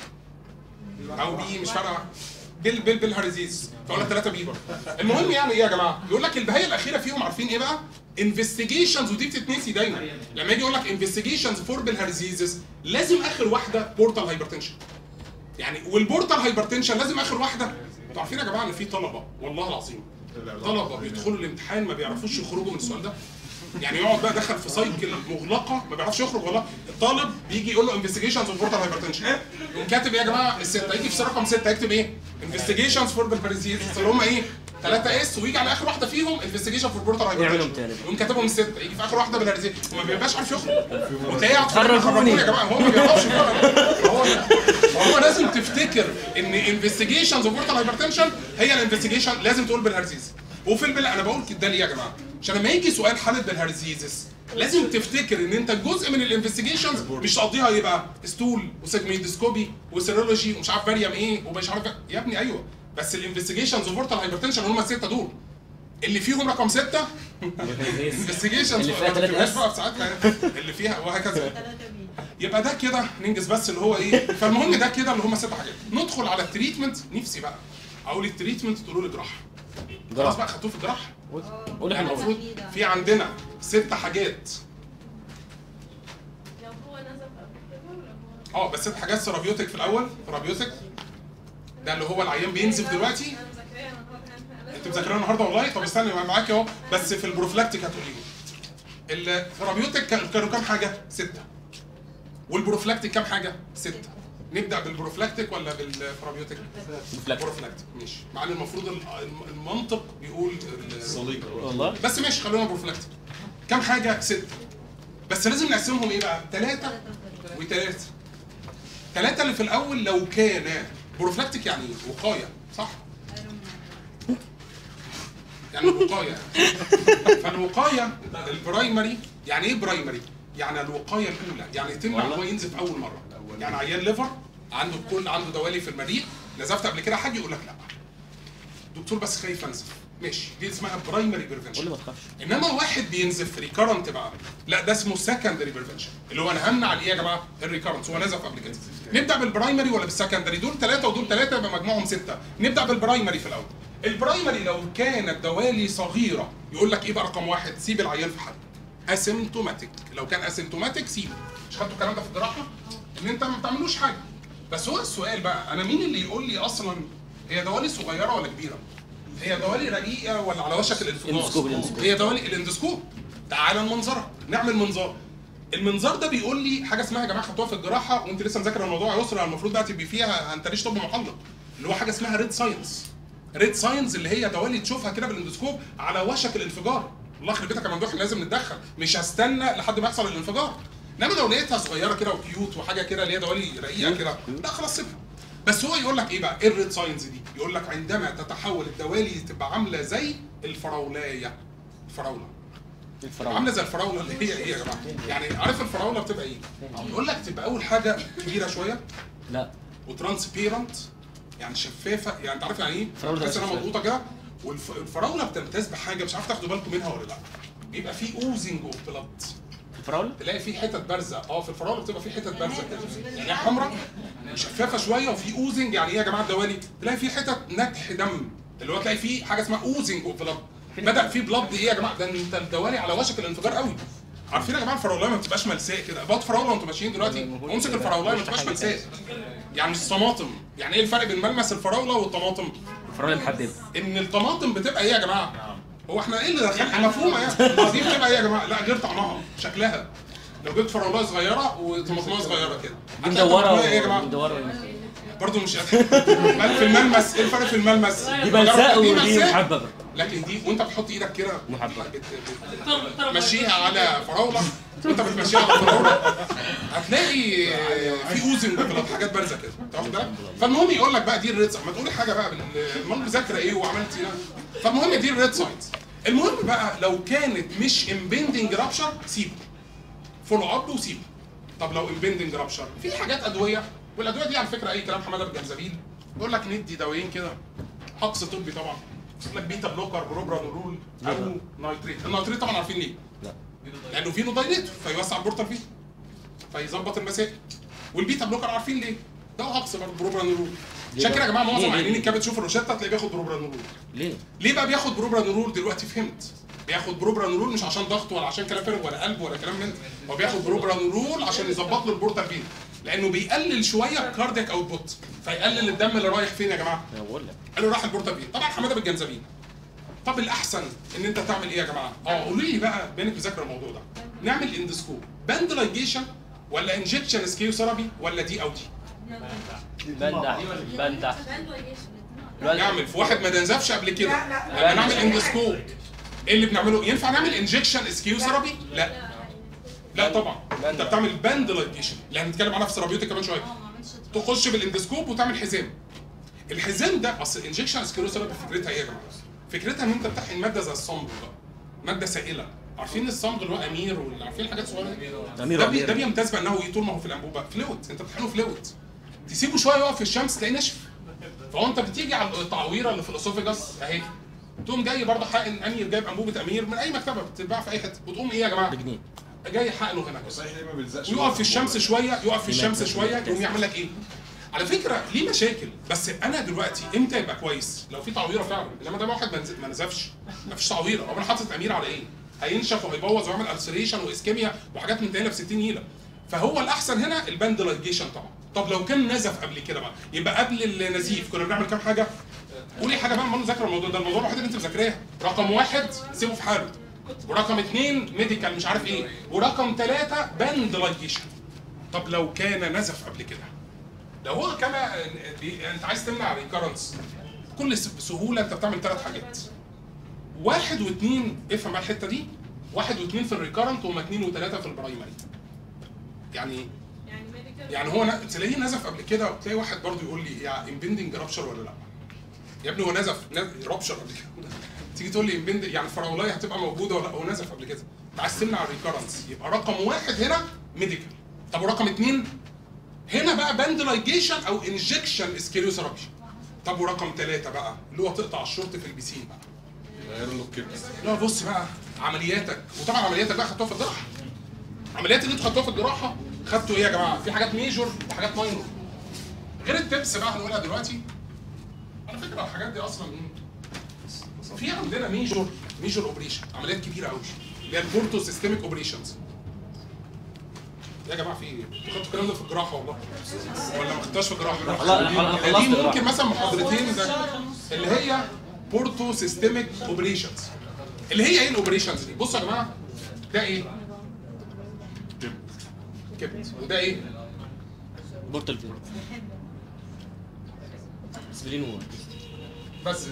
او بي مش فارقه بال بال بالهارزيز فقلنا ثلاثة بي برضه المهم يعني ايه يا جماعه يقول لك البهايه الاخيره فيهم عارفين ايه بقى انفستيجيشنز ودي بتتنسي دايما لما يجي يقول لك انفستيجيشنز فور بالهارزيزز لازم اخر واحده بورتال هايبرتنشن يعني والبورتال هايبرتنشن لازم اخر واحده انتوا عارفين يا جماعه ان في طلبه والله العظيم طلبه بيدخلوا الامتحان ما بيعرفوش يخرجوا من السؤال ده يعني يقعد بقى دخل في سايكل مغلقه ما بيعرفش يخرج والله الطالب بيجي يقول له انفستيجيشنز فور بورتال هايبرتنشن يقوم كاتب ايه يا جماعه السته يجي في رقم سته يكتب ايه؟ انفستيجيشنز فور بالباريزيز اللي هم ايه؟ 3 اس ويجي على اخر واحده فيهم انفستيجيشن فور بورتال يعملهم هايبرتنشن تاني. يقوم كاتبهم سته يجي في اخر واحده بالهارزيز وما بيبقاش عارف يخرج وتلاقيه قاعد خرجوني. خرجوني يا جماعه هو ما بيعرفش فعلا هو هو لازم تفتكر ان انفستيجيشنز اوف بورتال هايبرتنشن هي الانفستيجيشن لازم تقول بالهارزيز وفي البل انا بقول كده ليه يا جماعه عشان لما يجي سؤال حاله بالهارزيزس لازم تفتكر ان انت جزء من الانفستيجيشنز مش تقضيها ايه بقى ستول وسيجميدوسكوبي وسيرولوجي ومش عارف فاريم ايه ومش عارف يا ابني ايوه بس الانفستيجيشنز اوف بورتال هايبرتنشن هم السته دول اللي فيهم رقم ستة انفستيجيشن اللي فيها تلاتة بقى اس. في ساعتها اللي فيها وهكذا يبقى ده كده ننجز بس اللي هو ايه فالمهم ده كده اللي هم ست حاجات ندخل على التريتمنت نفسي بقى اقول التريتمنت تقولوا لي جراحه خلاص بقى خدتوه في الجراحه قول احنا المفروض في عندنا ست حاجات لو هو نزل قبل كده ولا هو اه بس ست حاجات سيرابيوتك في الاول سيرابيوتك ده اللي هو العيان بينزف دلوقتي انا مذاكراه انا طبعا انت مذاكرها النهارده والله طب استنى أنا معاك اهو بس في البروفلاكتيك هتقولي لي الثيرابيوتيك كان- كانوا كام حاجه؟ سته والبروفلاكتيك كام حاجه؟ سته نبدا بالبروفلاكتيك ولا بالثيرابيوتيك؟ بروفلاكتيك ماشي مع ان المفروض ال- الم- المنطق بيقول ال- والله بس ماشي خلونا بروفلاكتيك كام حاجه؟ سته بس لازم نقسمهم ايه بقى؟ ثلاثه وثلاثه ثلاثه اللي في الاول لو كان بروفلاكتيك يعني إيه؟ وقايه صح؟ يعني الوقايه فالوقايه البرايمري يعني ايه برايمري؟ يعني الوقايه الاولى يعني تمنع ان هو ينزف اول مره يعني عيان ليفر عنده كل عنده دوالي في المريء نزفت قبل كده حاجه يقول لك لا دكتور بس خايف انزف ماشي دي اسمها برايمري قول لي بريفنشن ما تخافش انما واحد بينزف ريكارنت بقى لا ده اسمه سكندري بريفنشن اللي هو انا همنع الايه يا جماعه الريكارنت هو نزف قبل كده نبدا بالبرايمري ولا بالسكندري دول ثلاثه ودول ثلاثه يبقى مجموعهم سته نبدا بالبرايمري في الاول البرايمري لو كانت دوالي صغيره يقول لك ايه بقى رقم واحد سيب العيان في حاله اسيمتوماتيك لو كان اسيمتوماتيك سيبه مش خدتوا الكلام ده في الجراحه ان انت ما بتعملوش حاجه بس هو السؤال بقى انا مين اللي يقول لي اصلا هي دوالي صغيره ولا كبيره هي دوالي رقيقه ولا على وشك الانفجار الاندوسكوب، الاندوسكوب. هي دوالي الاندوسكوب تعالى المنظره نعمل منظار المنظار ده بيقول لي حاجه اسمها يا جماعه خدتوها في الجراحه وانت لسه مذاكر الموضوع يا يسرا المفروض ده تبقي فيها انت ليش طب محلق اللي هو حاجه اسمها ريد ساينس ريد ساينز اللي هي دوالي تشوفها كده بالاندوسكوب على وشك الانفجار الله يخرب بيتك يا ممدوح لازم نتدخل مش هستنى لحد ما يحصل الانفجار انما لو لقيتها صغيره كده وكيوت وحاجه كده اللي هي دوالي رقيقه كده لا خلاص سيبها بس هو يقول لك ايه بقى ايه الريد ساينز دي يقول لك عندما تتحول الدوالي تبقى عامله زي الفراولايه الفراوله الفراعنه عامله زي الفراوله اللي هي ايه يا جماعه يعني عارف الفراوله بتبقى ايه يقول لك تبقى اول حاجه كبيره شويه لا وترانسبيرنت يعني شفافه يعني انت عارف يعني ايه؟ الفراولة تحس انها شفافة. مضغوطه كده والفراوله بتمتاز بحاجه مش عارف تاخدوا بالكم منها ولا لا بيبقى في اوزنج اوف بلاد الفراوله تلاقي في حتت بارزه اه في الفراوله بتبقى في حتت بارزه كده يعني هي حمراء شفافه شويه وفي اوزنج يعني ايه يا جماعه الدوالي تلاقي في حتت نتح دم اللي هو تلاقي في حاجه اسمها اوزنج اوف بلاد بدا في بلاد ايه يا جماعه ده انت الدوالي على وشك الانفجار قوي عارفين يا جماعه الفراولايه ما بتبقاش ملساء كده بقى فراوله وانتوا ماشيين دلوقتي امسك الفراولايه ما بتبقاش ملساء يعني مش طماطم يعني ايه الفرق بين ملمس الفراوله والطماطم الفراوله محدده ان الطماطم بتبقى ايه يا جماعه هو احنا ايه اللي دخلنا مفهومه يعني دي بتبقى ايه يا جماعه لا غير طعمها شكلها لو جبت فراولايه صغيره وطماطمايه صغيره كده دي هتلاقي مدوره الطماطماية ايه يا جماعه مدوره برضه مش مال في الملمس ايه الفرق في الملمس دي بلساء دي ودي ملساء. محببه لكن دي وانت بتحط ايدك كده محببة. بت- بت- بتمشيها على فراوله وانت بتمشيها على فراوله هتلاقي في اوزن بلاد حاجات بارزه كده أنت واخد بالك فالمهم يقول لك بقى دي الريد ما تقولي حاجه بقى بال- امال مذاكره ايه وعملت ايه فالمهم دي الريد ساينز المهم بقى لو كانت مش امبندنج رابشر سيبه فولو اب وسيبه طب لو امبندنج رابشر في حاجات ادويه والادويه دي على فكره اي كلام حماده بالجنزبيل بيقول لك ندي دوايين كده حقص طبي طبعا يقول لك بيتا بلوكر بروبرانولول او نايتريت النايتريت طبعا عارفين ليه لا لانه فيه دايليتور فيوسع البورتال فيه فيظبط المسائل والبيتا بلوكر عارفين ليه ده هقص برضه بروبرانولول عشان كده يا جماعه ليه؟ معظم ليه؟ عيانين الكبد تشوف الروشته تلاقيه بياخد بروبرانولول ليه؟ ليه بقى بياخد بروبرانولول دلوقتي فهمت بياخد بروبرانولول مش عشان ضغط ولا عشان كلام فارغ ولا قلب ولا كلام من ده هو بياخد بروبرانولول عشان يظبط له البورتال فين لانه بيقلل شويه الكاردياك اوتبوت فيقلل الدم اللي رايح فين يا جماعه انا بقول لك قال له راح البورتال فين طبعا حماده بالجنزبيل طب الاحسن ان انت تعمل ايه يا جماعه اه قولوا لي بقى بينك مذاكر الموضوع ده نعمل اندسكوب باندلايجيشن ولا انجكشن سكيو ثيرابي ولا دي او دي بندع بندع نعمل في واحد ما دنزفش قبل كده لما نعمل اندسكوب ايه اللي بنعمله ينفع نعمل انجكشن اسكيو ثيرابي لا لا طبعا انت بتعمل باندلايجيشن اللي هنتكلم عنها في ثيرابيوتيك كمان شويه تخش بالاندسكوب وتعمل حزام الحزام ده اصل انجكشن اسكيو ثيرابي فكرتها ايه يا جماعه فكرتها ان انت بتحقن ماده زي الصمغ بقى ماده سائله عارفين الصمغ اللي هو امير واللي عارفين الحاجات الصغيره دي أمير ده, بي أمير. ده بيمتاز بانه ايه طول ما هو في الانبوبه فلويد انت بتحقنه فلويد تسيبه شويه يقف في الشمس تلاقيه ناشف فهو انت بتيجي على التعويره اللي في الاسوفيجاس اهي تقوم جاي برضه حقن امير جايب انبوبه امير من اي مكتبه بتتباع في اي حته وتقوم ايه يا جماعه بجنيه جاي حقنه هنا كده صحيح ليه ما بيلزقش ويقف في الشمس شويه يقف في الشمس شويه يقوم يعمل لك ايه؟ على فكره ليه مشاكل بس انا دلوقتي امتى يبقى كويس؟ لو في تعويره فعلا انما ده واحد ما نز- ما نزفش ما فيش تعويره هو انا حاطط امير على ايه؟ هينشف وهيبوظ ويعمل السريشن واسكيميا وحاجات منتهيه ب 60 نيله فهو الاحسن هنا الباند لايجيشن طبعا طب لو كان نزف قبل كده بقى يبقى قبل النزيف كنا بنعمل كام حاجه؟ قولي حاجه بقى ما نذاكر الموضوع ده الموضوع الوحيد اللي انت مذاكراه رقم واحد سيبه في حاله ورقم اثنين ميديكال مش عارف ايه ورقم ثلاثه باند لايجيشن طب لو كان نزف قبل كده لو هو كما بي- انت عايز تمنع ريكارنس بكل س- سهوله انت بتعمل ثلاث حاجات واحد واثنين افهم بقى الحته دي واحد واثنين في الريكارنت وما اثنين وثلاثه في البرايمري يعني ايه؟ يعني ميديكال يعني هو ن- تلاقيه نزف قبل كده وتلاقي واحد برضه يقول لي يا امبندنج رابشر ولا لا؟ يا ابني هو نزف رابشر قبل كده تيجي تقول لي امبند يعني الفراولايه هتبقى موجوده ولا لا هو نزف قبل كده انت عايز تمنع الريكارنس يبقى رقم واحد هنا ميديكال طب ورقم اثنين هنا بقى باندلايجيشن او انجكشن اسكيلوثيرابي طب ورقم ثلاثه بقى اللي هو تقطع الشورت في البسين بقى غيروا له الكبد لا بص بقى عملياتك وطبعا عملياتك بقى خدتوها في الجراحه عمليات اللي انتوا خدتوها في الجراحه خدتوا ايه يا جماعه؟ في حاجات ميجور وحاجات ماينور غير التبس بقى هنقولها دلوقتي على فكره الحاجات دي اصلا ايه؟ في عندنا ميجور ميجور اوبريشن عمليات كبيره قوي اللي هي البورتو سيستميك اوبريشنز يا جماعه في ايه؟ انتوا خدتوا الكلام ده في الجراحه والله ولا ما خدتوهاش في الجراحه؟ خلاص انا خلاص دي خلصت ممكن الجراحة. مثلا محاضرتين ده اللي هي بورتو سيستميك اوبريشنز اللي هي ايه الاوبريشنز دي؟ بصوا يا جماعه ده ايه؟ كبد وده ايه؟ بورتال فين سبلين و بس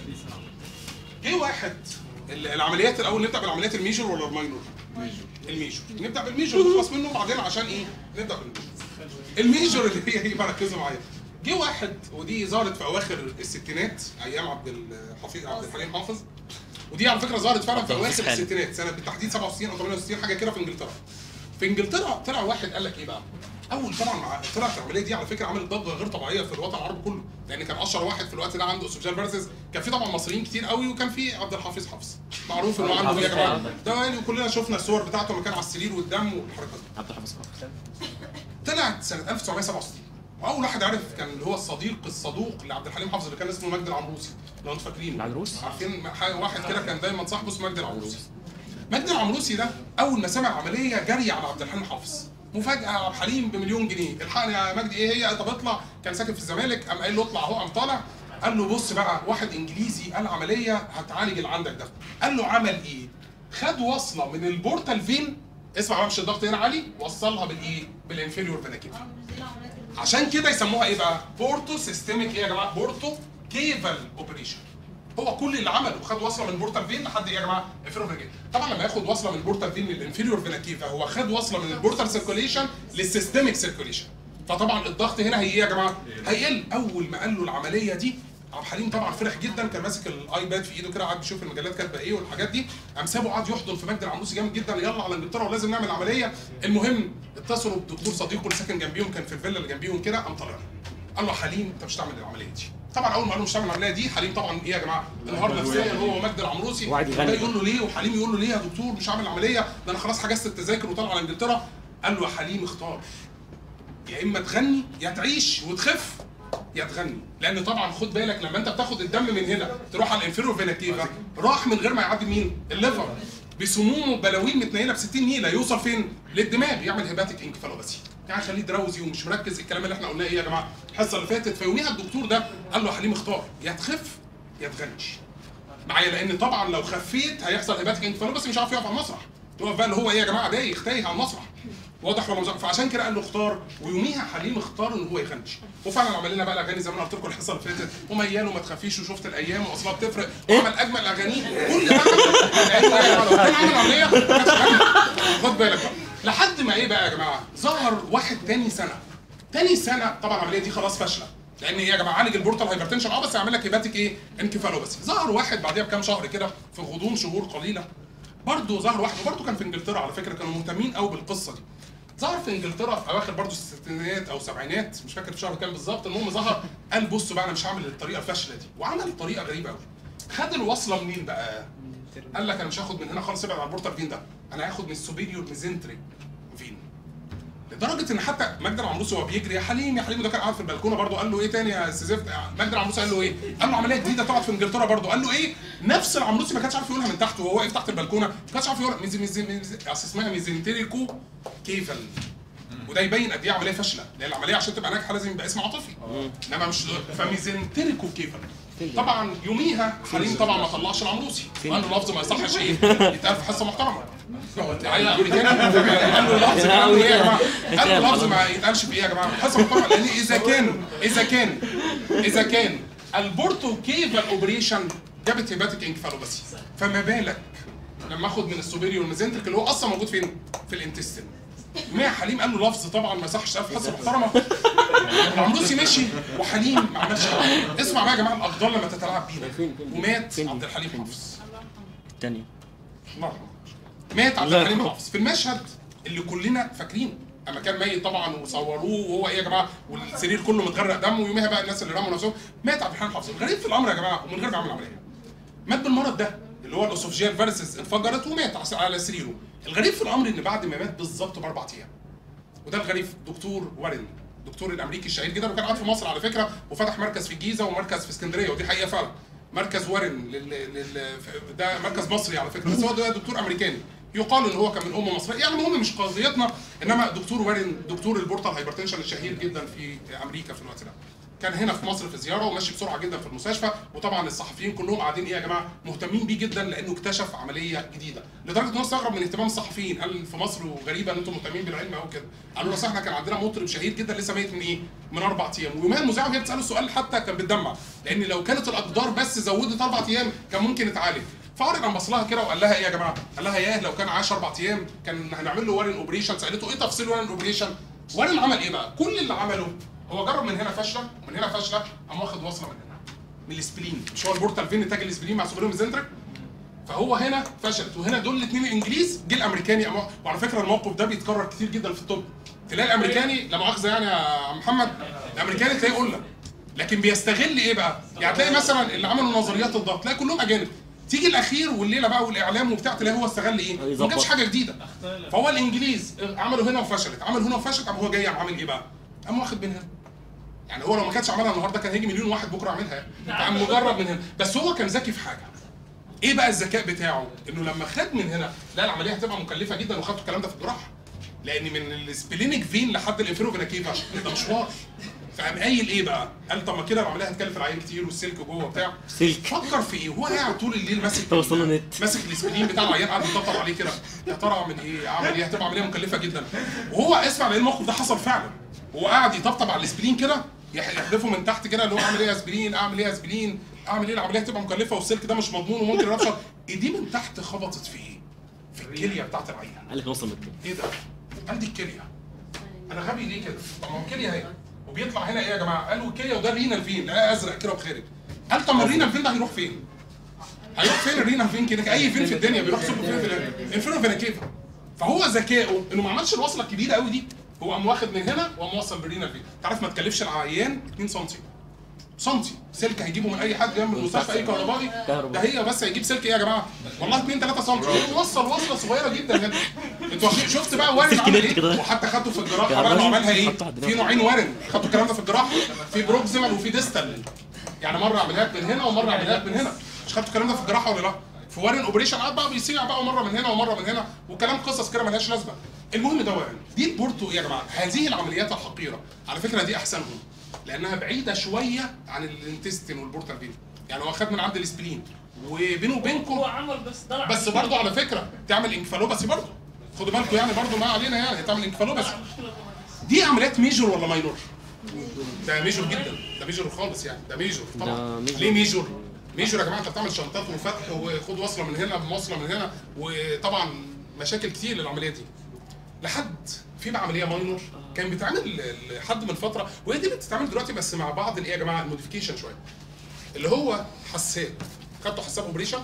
جه واحد ال- العمليات الاول نبدا بالعمليات الميجور ولا الماينور؟ الميجور نبدا بالميجور نخلص منه بعدين عشان ايه؟ نبدا بالميجور الميجور اللي هي ايه بقى ركزوا معايا جه واحد ودي ظهرت في اواخر الستينات ايام عبد الحفيظ عبد الحليم حافظ ودي على فكره ظهرت فعلا في عبد اواخر الحفيظ حامد. الستينات سنه بالتحديد 67 او 68 حاجه كده في انجلترا في انجلترا طلع واحد قال لك ايه بقى؟ اول طبعا مع طلعت العمليه دي على فكره عملت ضجه غير طبيعيه في الوطن العربي كله لان كان اشهر واحد في الوقت ده عنده اسوفجال فيرسز كان في طبعا مصريين كتير قوي وكان في عبد الحفيظ حافظ معروف انه عنده ايه يا جماعه ده يعني كلنا شفنا الصور بتاعته لما كان على السرير والدم والحركات دي عبد الحفيظ حافظ طلعت سنه 1967 واول واحد عرف كان اللي هو الصديق الصدوق لعبد الحليم حافظ اللي كان اسمه مجدي العمروسي لو انتوا فاكرينه العمروسي؟ عارفين حاجة- واحد كده كان دايما صاحبه اسمه مجدي العمروسي مجدي العمروسي ده اول ما سمع عمليه جري على عبد الحليم حافظ مفاجاه عبد الحليم بمليون جنيه الحقني يا مجدي ايه هي طب اطلع كان ساكن في الزمالك قام قايل له اطلع اهو قام طالع قال له بص بقى واحد انجليزي قال عمليه هتعالج اللي عندك ده قال له عمل ايه خد وصله من البورتال فين اسمع بقى مش الضغط هنا عالي وصلها بالايه بالانفيريور فيناكيفا عشان كده يسموها ايه بقى بورتو سيستميك ايه يا جماعه بورتو كيفال اوبريشن هو كل اللي عمله خد وصله من بورتال فين لحد ايه يا جماعه انفيريور فينا طبعا لما ياخد وصله من بورتال فين للانفيريور فينا كيفا هو خد وصله من البورتال سيركوليشن للسيستميك سيركوليشن فطبعا الضغط هنا هي ايه يا جماعه هيقل اول ما قال له العمليه دي عبد الحليم طبعا فرح جدا كان ماسك الايباد في ايده كده قاعد بيشوف المجلات كاتبه ايه والحاجات دي قام سابه قعد يحضن في مجدي العمروسي جامد جدا يلا على انجلترا ولازم نعمل عمليه المهم اتصلوا بدكتور صديقه اللي ساكن جنبيهم كان في الفيلا اللي جنبيهم كده قام طالع له. قال له حليم انت مش هتعمل العمليه دي طبعا اول ما قال له مش هتعمل العمليه دي حليم طبعا ايه يا جماعه انهار نفسيا هو ومجدي العمروسي وقعد يغني. ده يقول له ليه وحليم يقول له ليه يا دكتور مش هعمل عمليه ده انا خلاص حجزت التذاكر وطالع على انجلترا قال له يا حليم اختار يا اما تغني يا تعيش وتخف يا تغني لان طبعا خد بالك لما انت بتاخد الدم من هنا تروح على الانفيرو فينا كيفا راح من غير ما يعدي مين الليفر بسموم وبلاوين متنيله ب 60 نيله يوصل فين للدماغ يعمل هيباتيك انكفالوباثي يعني خليه دراوزي ومش مركز الكلام اللي احنا قلناه ايه يا جماعه الحصه اللي فاتت فيوميها الدكتور ده قال له يا حليم اختار يا تخف يا تغنيش معايا لان طبعا لو خفيت هيحصل هيباتيك انكفالوباثي مش عارف يقف على المسرح يقف بقى اللي هو ايه يا جماعه دايخ تايه على المسرح واضح ولا مش واضح؟ فعشان كده قال له اختار ويوميها حليم اختار ان هو يغنيش وفعلا عمل لنا بقى الاغاني زي ما انا قلت لكم الحصه اللي فاتت وميال وما تخافيش وشفت الايام واصلها بتفرق وعمل اجمل اغانيه كل ده عمل. لأنه يا جماعة لو كان عمل عمليه ما كانش غني. خد بالك بقى لحد ما ايه بقى يا جماعه ظهر واحد تاني سنه تاني سنه طبعا العمليه دي خلاص فاشله لان ايه يا جماعه عالج البورتال هايبرتنشن اه بس هيعمل لك هيباتيك ايه انكفالوباثي ظهر واحد بعديها بكام شهر كده في غضون شهور قليله برضه ظهر واحد وبرضه كان في انجلترا على فكره كانوا مهتمين قوي بالقصه دي ظهر في انجلترا في اواخر برضه الستينات او السبعينات مش فاكر في شهر كام بالظبط المهم ظهر قال بصوا بقى انا مش هعمل الطريقه الفاشله دي وعمل طريقه غريبه قوي خد الوصله منين بقى؟ قال لك انا مش هاخد من هنا خالص ابعد عن البورتال فين ده انا هاخد من السوبيريور ميزنتريك فين لدرجه ان حتى مجدي العمروسي وهو بيجري يا حليم يا حليم ده كان قاعد في البلكونه برضه قال له ايه تاني يا استاذ زفت مجدي العمروسي قال له ايه؟ قال له عمليه جديده طلعت في انجلترا برضه قال له ايه؟ نفس العمروسي ما كانش عارف يقولها من تحت وهو واقف تحت البلكونه ما كانش عارف يقولها ميزي ميزي ميزي اصل اسمها ميزنتريكو كيفل وده يبين قد ايه عمليه فاشله لان العمليه عشان تبقى ناجحه لازم يبقى اسم عاطفي انما مش فميزنتريكو كيفل طبعا يوميها حليم طبعا ما طلعش العمروسي وقال له لفظ ما يصحش ايه يتقال في حصه محترمه هو العيل الامريكاني قال له لفظ كده قال له ايه يا جماعه؟ قال له لفظ ما يتقالش في ايه يا جماعه؟ حصه محترمه لان اذا كان اذا كان اذا كان البورتو كيفال اوبريشن جابت هيباتيك انكفالوباسي فما بالك لما اخد من السوبيريور ميزنتريك اللي هو اصلا موجود فين؟ في الانتستين ما حليم قال له لفظ طبعا ما يصحش في حصه محترمه العمروسي مشي وحليم ما عملش حاجه اسمع بقى يا جماعه الاقدار لما تتلاعب بينا ومات عبد الحليم حافظ الثانية الله يرحمه مات عبد الله الحليم يرحمه. حافظ في المشهد اللي كلنا فاكرينه اما كان ميت طبعا وصوروه وهو ايه يا جماعه والسرير كله متغرق دم ويوميها بقى الناس اللي رموا نفسهم مات عبد الحليم حافظ الغريب في الامر يا جماعه ومن غير ما يعمل عمليه مات بالمرض ده اللي هو الاسوفجيال فيرسز انفجرت ومات على- على سريره الغريب في الامر ان بعد ما مات بالظبط باربع ايام وده الغريب دكتور وارن الدكتور الامريكي الشهير جدا وكان قاعد في مصر على فكره وفتح مركز في الجيزه ومركز في اسكندريه ودي حقيقه فعلا مركز وارن لل... لل... ده مركز مصري على فكره بس هو ده دكتور امريكاني يقال ان هو كان من ام مصريه يعني المهم مش قضيتنا انما دكتور وارن دكتور البورتال هايبرتنشن الشهير جدا في امريكا في الوقت ده كان هنا في مصر في زياره وماشي بسرعه جدا في المستشفى وطبعا الصحفيين كلهم قاعدين ايه يا جماعه مهتمين بيه جدا لانه اكتشف عمليه جديده لدرجه ان هو استغرب من اهتمام الصحفيين قال في مصر وغريبه ان انتم مهتمين بالعلم قوي كده قالوا له أصل احنا كان عندنا مطرب شهير جدا لسه ميت من ايه من اربع ايام ويوميها المذيعه وهي بتساله السؤال حتى كان بتدمع لان لو كانت الاقدار بس زودت اربع ايام كان ممكن يتعالج فارن قام بص لها كده وقال لها ايه يا جماعه؟ قال لها ياه لو كان عاش اربع ايام كان هنعمل له وارن اوبريشن سالته ايه تفصيل وارن اوبريشن؟ وارن عمل ايه بقى؟ كل اللي عمله هو جرب من هنا فشله من هنا فشله قام واخد وصله من هنا من الاسبلين مش هو البورتال فين نتاج الاسبلين مع سوبريوم زنترك فهو هنا فشلت وهنا دول الاثنين الانجليز جه الامريكاني أما- وعلى فكره الموقف ده بيتكرر كتير جدا في الطب تلاقي الامريكاني لا مؤاخذه يعني يا عم محمد الامريكاني تلاقيه قله لكن بيستغل ايه بقى؟ يعني تلاقي مثلا اللي عملوا نظريات الضغط تلاقي كلهم اجانب تيجي الاخير والليله بقى والاعلام وبتاع تلاقي هو استغل ايه؟ ما يظبط. جابش حاجه جديده فهو الانجليز عملوا هنا وفشلت عملوا هنا وفشلت قام هو جاي قام عامل ايه بقى؟ قام واخد من هنا يعني هو لو ما كانش عملها النهارده كان هيجي مليون واحد بكره يعملها قام مجرب من هنا بس هو كان ذكي في حاجه ايه بقى الذكاء بتاعه؟ انه لما خد من هنا لا العمليه هتبقى مكلفه جدا وخدت الكلام ده في الجراحه لان من السبلينيك فين لحد الانفيروفينا كيفا ده مشوار فقام قايل ايه بقى؟ قال طب ما كده العمليه هتكلف العيان كتير والسلك جوه وبتاع سلك فكر في ايه؟ هو قاعد طول الليل ماسك توصل له نت. ماسك الاسبرين بتاع العيان قاعد يطبطب عليه كده يا ترى اعمل ايه؟ اعمل ايه؟ هتبقى عمليه مكلفه جدا وهو اسمع لان الموقف ده حصل فعلا هو قاعد يطبطب على الاسبرين كده يح- يحدفه من تحت كده اللي هو اعمل ايه يا اسبرين؟ اعمل ايه يا اسبرين؟ اعمل ايه العمليه هتبقى مكلفه والسلك ده مش مضمون وممكن يرفشر ايديه من تحت خبطت في ايه؟ في الكليه بتاعت العيان قال لك نوصل متر ايه ده؟ قال دي الكليه انا غبي ليه كده؟ طب ما هو الكليه اهي وبيطلع هنا ايه يا جماعه؟ قالوا الكليه وده الرينال فين؟ لا ازرق كده وخارج قال طب ما الرينال فين ده هيروح فين؟ هيروح فين الرينال فين كده؟ اي فين في الدنيا بيروح سوبر فين في الانفيرو فيناكيفا فهو ذكائه انه ما عملش الوصله الكبيره قوي دي هو قام واخد من هنا وقام موصل بالرينال فين؟ تعرف ما تكلفش العيان 2 سم سنتي سلك هيجيبه من اي حد جنب المستشفى اي كهربائي ده هي بس هيجيب سلك ايه يا جماعه؟ والله 2 3 سم وصل وصله صغيره جدا هنا انتوا واخدين- شفت بقى وارد سلك عمل نت ايه؟ كده. وحتى خدته في الجراحه يا بقى راجل، عملها ايه؟ حطه على الدماغ. في نوعين وارن خدتوا الكلام ده في الجراحه في بروكسيمال وفي ديستال يعني مره اعملها لك من هنا ومره اعملها لك من هنا مش خدتوا الكلام ده في الجراحه ولا لا؟ في وارن اوبريشن قعد بقى بيصيع بقى مره من هنا ومره من هنا وكلام قصص كده ملهاش لازمه المهم ده وارن دي البورتو يا جماعه هذه العمليات الحقيره على فكره دي احسنهم لانها بعيده شويه عن الانتستين والبورتال فين يعني هو خد من عند الاسبلين وبينه وبينكم هو عمل بس ضرع بس برضه على فكره تعمل انكفالوباسي برضه خدوا بالكم يعني برضه ما علينا يعني هتعمل انكفالوباسي ضرع مشكله جوه دي عمليات ميجور ولا ماينور؟ ده ميجور جدا ده ميجور خالص يعني ده ميجور ده طبعا ميجور. ليه ميجور؟ ميجور يا جماعه انت بتعمل شنطات وفتح وخد وصله من هنا بوصله من هنا وطبعا مشاكل كتير للعمليه دي لحد في بقى عمليه ماينور كان بيتعمل لحد من فتره وهي دي اللي بتتعمل دلوقتي بس مع بعض الايه يا جماعه الموديفيكيشن شويه اللي هو حساب خدتوا حساب اوبريشن؟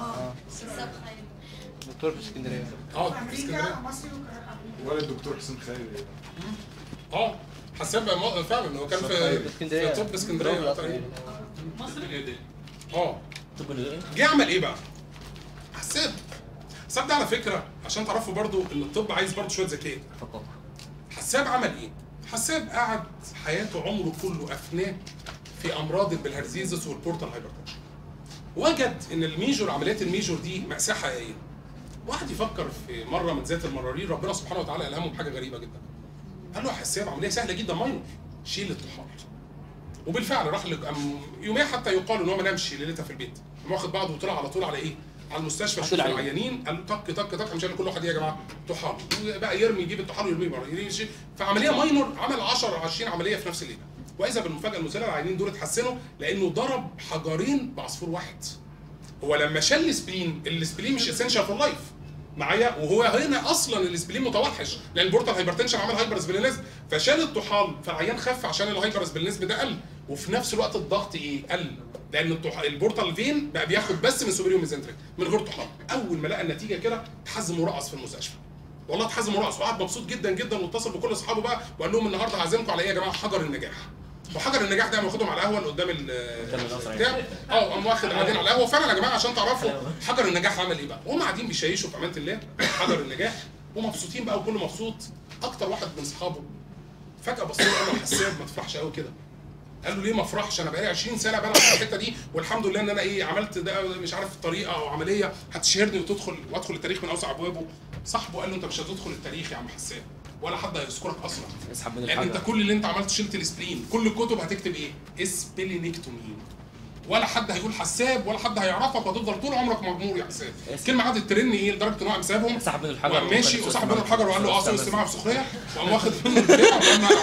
دكتور في اسكندريه اه في اسكندريه ولا الدكتور حسين خيري اه حساب م- فعلا هو كان في اسكندرية. في طب اسكندريه تقريبا مصري اه طب الايه؟ جه عمل ايه بقى؟ حساب حساب ده على فكره عشان تعرفوا برضو ان الطب عايز برضو شويه ذكاء فقط حساب عمل ايه؟ حساب قعد حياته عمره كله افناه في امراض البلهارزيزس والبورتال هايبرتنشن وجد ان الميجور عمليات الميجور دي مأساة حقيقيه واحد يفكر في مره من ذات المرارين ربنا سبحانه وتعالى الهمه بحاجه غريبه جدا قال له يا حساب عمليه سهله جدا ماينور شيل الطحال وبالفعل راح لك أم يوميا حتى يقال ان هو ما نامش ليلتها في البيت قام واخد بعضه وطلع على طول على ايه؟ على المستشفى على يشوف العيان. العيانين قال طق طق طق مش قال كل واحد إيه يا جماعه طحال بقى يرمي يجيب الطحال ويرميه بره يرمي شيء فعمليه ماينور عمل 10 20 عمليه في نفس الليله واذا بالمفاجاه المذهله العيانين دول اتحسنوا لانه ضرب حجرين بعصفور واحد هو لما شال السبلين السبلين مش اسينشال فور لايف معايا وهو هنا اصلا السبلين متوحش لان البورتال هايبرتنشن عمل هايبر سبلينيزم فشال الطحال فالعيان خف عشان الهايبر سبلينيزم ده قل وفي نفس الوقت الضغط ايه قل لان الطح... البورتال فين بقى بياخد بس من سوبريوم ميزنتريك من غير طحال اول ما لقى النتيجه كده اتحزم ورقص في المستشفى والله اتحزم ورقص وقعد مبسوط جدا جدا واتصل بكل اصحابه بقى وقال لهم النهارده هعزمكم على ايه يا جماعه حجر النجاح وحجر النجاح ده واخدهم على القهوه اللي قدام ال القصر بتاع اه قام واخد قاعدين على القهوه فعلا يا جماعه عشان تعرفوا حجر النجاح عمل ايه بقى وهم قاعدين بيشيشوا في امانه الله حجر النجاح ومبسوطين بقى وكله مبسوط اكتر واحد من اصحابه فجاه بص له قال له حساب ما تفرحش قوي كده قال له ليه ما افرحش انا بقالي 20 سنه بلعب في الحته دي والحمد لله ان انا ايه عملت ده مش عارف طريقه او عمليه هتشهرني وتدخل وادخل التاريخ من اوسع ابوابه صاحبه قال له انت مش هتدخل التاريخ يا عم حساب ولا حد هيذكرك اصلا اسحب من لان انت الحجر كل اللي انت عملته شلت السبلين كل الكتب هتكتب ايه اسبلينكتومي ولا حد هيقول حساب ولا حد هيعرفك وهتفضل طول عمرك مغمور يا حساب اسم. كلمه قعدت ترن ايه لدرجه ان هو قام سابهم سحب من الحجر وقام ماشي وكان وسحب أستاذ منه الحجر وقال له اه أستاذ سوي استماع بسخريه وقام واخد منه البتاع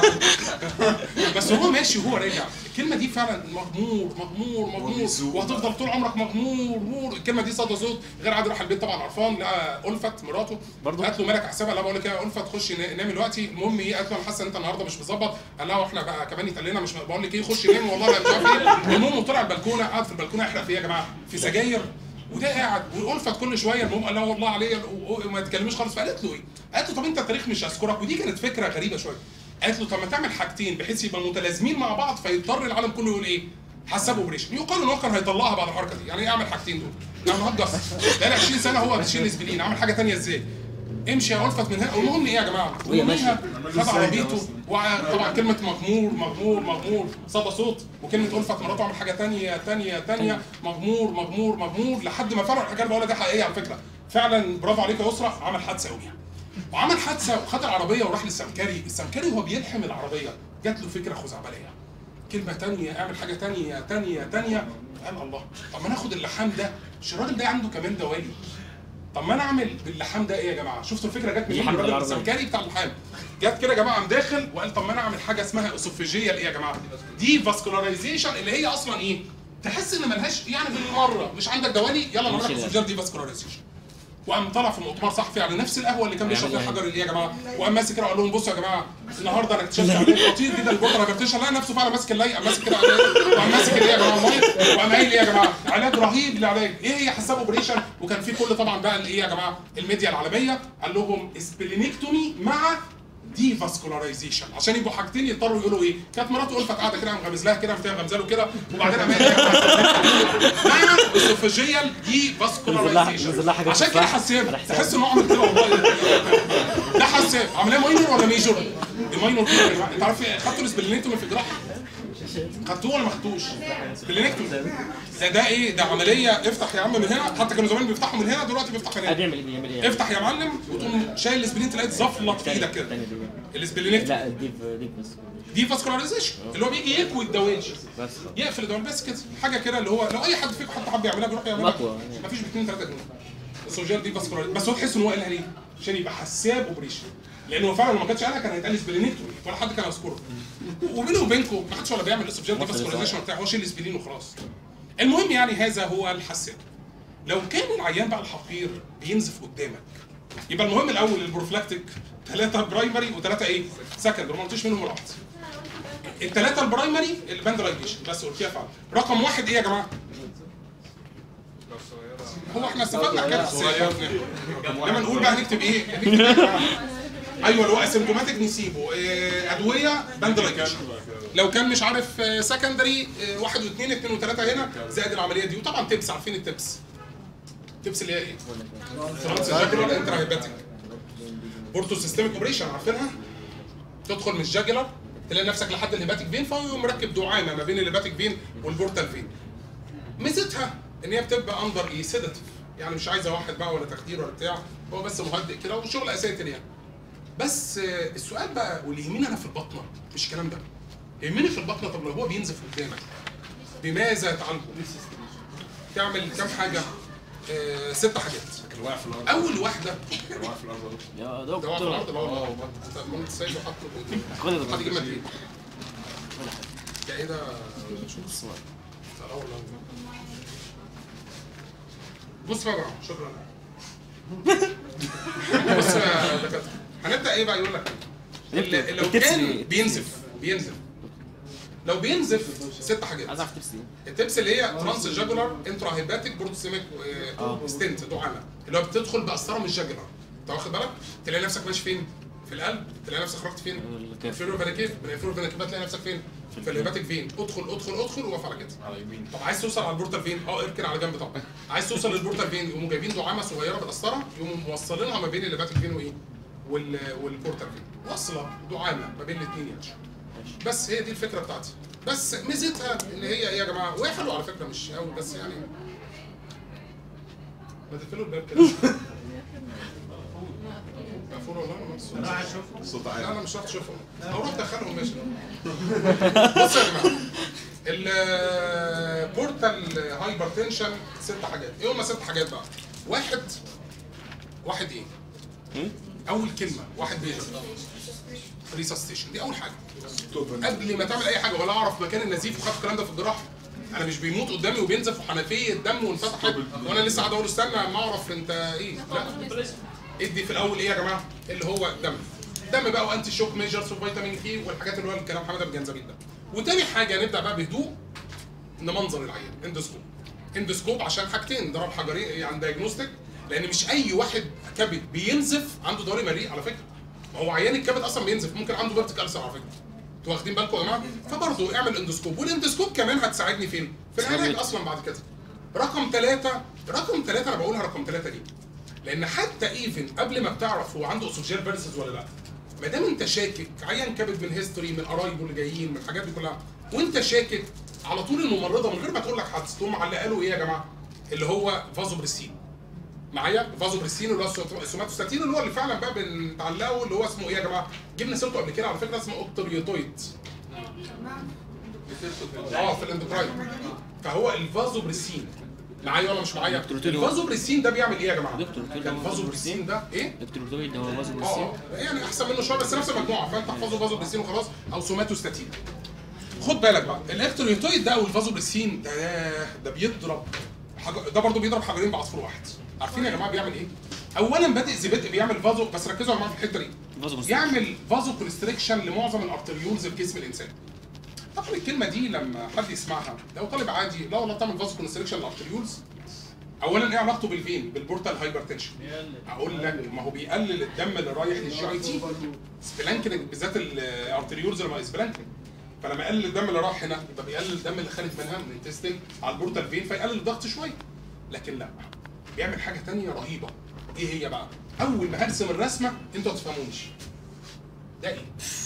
وقام- بس هو ماشي وهو راجع الكلمه دي فعلا مغمور مغمور مغمور وبيسوق وهتفضل طول عمرك مغمور مغمور الكلمه دي صدى صوت غير عادي راح البيت طبعا قرفان لقى الفت مراته برضه؟ قالت له مالك حسابها لا بقول لك ايه يا الفت خش نا- نامي دلوقتي المهم ايه قالت له انا حاسه ان انت النهارده مش مظبط قال لها واحنا بقى كمان يتقال لنا مش بقول لك ايه خش نامي والله لا مش عارف ايه المهم طلع البلكونه قعد في البلكونه يحرق فيها يا جماعه في سجاير وده قاعد والالفت كل شويه المهم قال لها والله عليا و- وما تكلميش خالص فقالت له ايه؟ قالت له طب انت التاريخ مش هذكرك ودي كانت فكره غريبه شويه قالت له طب ما تعمل حاجتين بحيث يبقى متلازمين مع بعض فيضطر العالم كله يقول ايه؟ حساب اوبريشن يقال ان هو كان هيطلقها بعد الحركه دي يعني ايه اعمل حاجتين دول؟ يعني هتجص بقالي 20 سنه هو بيشيل اسبرين عمل حاجه ثانيه ازاي؟ امشي يا الفت من هنا المهم ايه يا جماعه؟ وهي ماشية. خد عربيته وطبعا كلمه مغمور مغمور مغمور صدى صوت وكلمه الفت مراته عمل حاجه ثانيه ثانيه ثانيه مغمور مغمور مغمور لحد ما فرق الحاجه اللي بقولها دي حقيقيه على فكره فعلا برافو عليك يا يسرا عمل حادثه قوي وعمل حادثه وخد العربيه وراح للسمكري السمكري وهو بيلحم العربيه جات له فكره خزعبليه كلمه تانية اعمل حاجه تانية تانية تانية قال الله طب ما ناخد اللحام ده مش الراجل ده عنده كمان دوالي طب ما انا اعمل باللحام ده ايه يا جماعه شفتوا الفكره جت منين لحام الراجل العربية. السمكري بتاع اللحام جت كده يا جماعه قام داخل وقال طب ما انا اعمل حاجه اسمها اسوفيجيه ايه يا جماعه دي فاسكولاريزيشن اللي هي اصلا ايه تحس ان ملهاش يعني بالمره مش عندك دوالي يلا نعمل لك ماشي. اسوفيجيه دي فاسكولاريزيشن وقام طلع في مؤتمر صحفي على نفس القهوه اللي كان بيشرب فيها حجر اللي يا جماعه وقام ماسك كده وقال لهم بصوا يا جماعه النهارده انا اكتشفت عمليه خطير جدا البورتر هايبرتيشن لقى نفسه فعلا ماسك اللاي قام ماسك كده عليه وقام ماسك ايه يا جماعه المايك وقام قايل ايه يا جماعه علاج رهيب للعلاج ايه هي حساب اوبريشن وكان في كل طبعا بقى الايه يا جماعه الميديا العالميه قال لهم سبلينكتومي مع دي فاسكولاريزيشن عشان يبقوا حاجتين يضطروا يقولوا ايه كانت مراته الفت قاعده كده قام غمز لها كده قام غمزه له كده وبعدين قام قايل إيه؟ مع اسوفيجيال دي فاسكولاريزيشن نزل لها حاجة عشان كده تفاح حساب على حساب. تحس ان هو عامل كده والله ده حساب عمليه ماينور ولا ميجور؟ دي ماينور كده يا جماعه انت عارف إيه؟ خدتوا السبلينكتومي في الجراحه خدتوه ولا ما خدتوش؟ سبلينكتومي ده ده ايه؟ ده عمليه افتح يا عم من هنا حتى كانوا زمان بيفتحوا من هنا دلوقتي بيفتح من آه، هنا بيعمل ايه بيعمل ايه افتح يا معلم وتقوم شايل السبلين تلاقي زفلط في ايدك كده تاني دي السبلينكتومي لا ديب ديب بس دي فاسكولاريزيشن اللي هو بيجي يكوي الدوالي بس خلاص. يقفل الدوالي بس كده حاجه كده اللي هو لو اي حد فيكم حتى حب يعملها بيروح يعملها مطوة. مفيش ب 2 3 جنيه السوجيال دي فاسكولاريزيشن بس هو تحس ان هو قالها ليه؟ عشان يبقى حساب اوبريشن لانه فعلا لو ما كانش قالها كان هيتقال سبلينكتومي ولا حد كان هيذكره وبيني وبينكم ما حدش ولا بيعمل السوجيال دي مصر فاسكولاريزيشن بتاع هو شيل السبلين وخلاص المهم يعني هذا هو الحساب لو كان العيان بقى الحقير بينزف قدامك يبقى المهم الاول البروفلاكتيك ثلاثه برايمري وثلاثه ايه؟ سكند وما قلتش منهم ولا واحد الثلاثه البرايمري الباندرايزيشن بس قلتيها فعلا رقم واحد ايه يا جماعه؟ هو احنا استفدنا حاجات اساسيه لما نقول بقى هنكتب ايه؟ هنكتب ايه يا جماعة؟ ايوه اللي هو اسيمتوماتيك نسيبه آه، ادويه باندلايكيشن لو كان مش عارف سكندري واحد واثنين اثنين وثلاثه هنا زائد العمليه دي وطبعا تبس عارفين التبس تبس اللي هي ايه؟ ترانس انترا هيباتيك بورتو سيستميك اوبريشن عارفينها؟ تدخل من الجاجلر تلاقي نفسك لحد الهيباتيك فين فهو مركب دعامه ما بين الهيباتيك فين والبورتال فين ميزتها ان هي بتبقى اندر ايه سيداتيف يعني مش عايزه واحد بقى ولا تخدير ولا بتاع هو بس مهدئ كده وشغل اساتر يعني بس آه، السؤال بقى واللي يهمني انا في البطنه مش الكلام ده يهمني في البطنه طب لو هو بينزف قدامك بماذا تعالجه؟ تعمل كام حاجه؟ آه ست حاجات كان واقع في الارض اول واحده كان واقع في الارض يا ده واقع في الارض دكتور لا والله انت انت سايبه حاطه خد يا حد يجيب دكتور. منديل ده ايه ده شو لا والله بص بقى يا جماعة، شكرا بص يا دكاتره هنبدا ايه بقى يقول لك اللي- لو التبس كان إيه؟ بينزف بينزف لو بينزف ست حاجات عايز اعرف تبس ايه التبس اللي هي ترانس جاجولار انترا هيباتيك بروتوسيميك آه. ستنت دعامه اللي هو بتدخل بقسطره من الجاجولار انت واخد بالك تلاقي نفسك ماشي فين في القلب تلاقي نفسك خرجت فين الكاف. الفيرو فينيكيف من الفيرو فينيكيف تلاقي نفسك فين في الهيباتيك فين ادخل ادخل ادخل وقف على كده على يمين طب عايز توصل على البورتال فين اه اركن على جنب طبعا عايز توصل للبورتال فين يقوموا جايبين دعامه صغيره بالقسطره يقوموا موصلينها ما بين الهيباتيك فين وايه وال والبورتال فين واصله دعامه ما بين الاثنين يعني بس هي دي الفكره بتاعتي بس ميزتها ان هي ايه يا جماعه وهي حلوه على فكره مش قوي بس يعني ما تقفلوا الباب كده مقفول والله انا مبسوط الصوت لا عالي انا مش شرط اشوفهم او روح دخلهم ماشي بص يا جماعه البورتال هايبر تنشن ست حاجات ايه هما ست حاجات بقى واحد واحد ايه اول كلمه واحد بيجر ريسستيشن دي اول حاجه قبل ما تعمل اي حاجه ولا اعرف مكان النزيف وخدت الكلام ده في الجراحه انا مش بيموت قدامي وبينزف وحنفيه الدم وانفتحت وانا لسه قاعد اقول استنى ما اعرف انت ايه لا ادي في الاول ايه يا جماعه اللي هو دم دم بقى وانتي شوك ميجرز وفيتامين كي والحاجات اللي هو الكلام حماده بالجنزبيل ده وتاني حاجه نبدا بقى بهدوء نمنظر العيان اندوسكوب اندوسكوب عشان حاجتين ضرب حجرين يعني دايجنوستيك لان مش اي واحد كبد بينزف عنده دوري مريء على فكره ما هو عيان الكبد اصلا بينزف ممكن عنده فيرتيك ألسر على فكره انتوا واخدين بالكم يا جماعه فبرضه اعمل اندوسكوب والاندوسكوب كمان هتساعدني فين في العلاج اصلا بعد كده رقم ثلاثة رقم ثلاثة انا بقولها رقم ثلاثة ليه لان حتى ايفن قبل ما بتعرف هو عنده اسوفجيال فيرسز ولا لا ما دام انت شاكك عيان كبد من هيستوري من قرايبه اللي جايين من الحاجات دي كلها وانت شاكك على طول الممرضه من غير ما تقول لك حد تقوم معلقه له ايه يا جماعه اللي هو فازوبريسين معايا فازوبريسين اللي هو السوت- السوماتوستاتين اللي هو اللي فعلا بقى بنتعلقه اللي هو اسمه ايه يا جماعه جبنا سيرته قبل كده على فكره اسمه اوكتوريوتويد اه في الاندوكراين فهو الفازوبريسين معايا ولا مش معايا دكتور هو- الفازوبريسين ده بيعمل ايه يا جماعه دكتور دكتور ده هو الفازوبريسين ده ايه دكتور بتقول ده هو فازو اه برسيم آه، يعني احسن منه شويه بس نفس المجموعه فانت احفظه فازوبريسين وخلاص او سوماتوستاتين خد بالك بقى الالكتروليتويد ده او الفازوبريسين ده ده بيضرب حاجة ده برضه بيضرب حجرين بعصفور واحد عارفين يا جماعه بيعمل ايه اولا بادئ زي بدء بيعمل فازو بس ركزوا يا جماعه في الحته دي فازو برسيم يعمل فازو كونستريكشن لمعظم الارتريولز في جسم الانسان طبعا الكلمه دي لما حد يسمعها لو طالب عادي لا والله تعمل فازو كونستريكشن للارتريولز اولا ايه علاقته بالفين بالبورتال هايبرتنشن اقول لك ما هو بيقلل الدم اللي رايح للجي اي تي سبلانكنج بالذات الارتريولز لما سبلانكنج فلما يقلل الدم اللي راح هنا يبقى بيقلل الدم اللي خارج منها من الانتستين على البورتال فين فيقلل الضغط شويه لكن لا بيعمل حاجه تانية رهيبه ايه هي بقى اول ما هرسم الرسمه انتوا هتفهمونيش ده ايه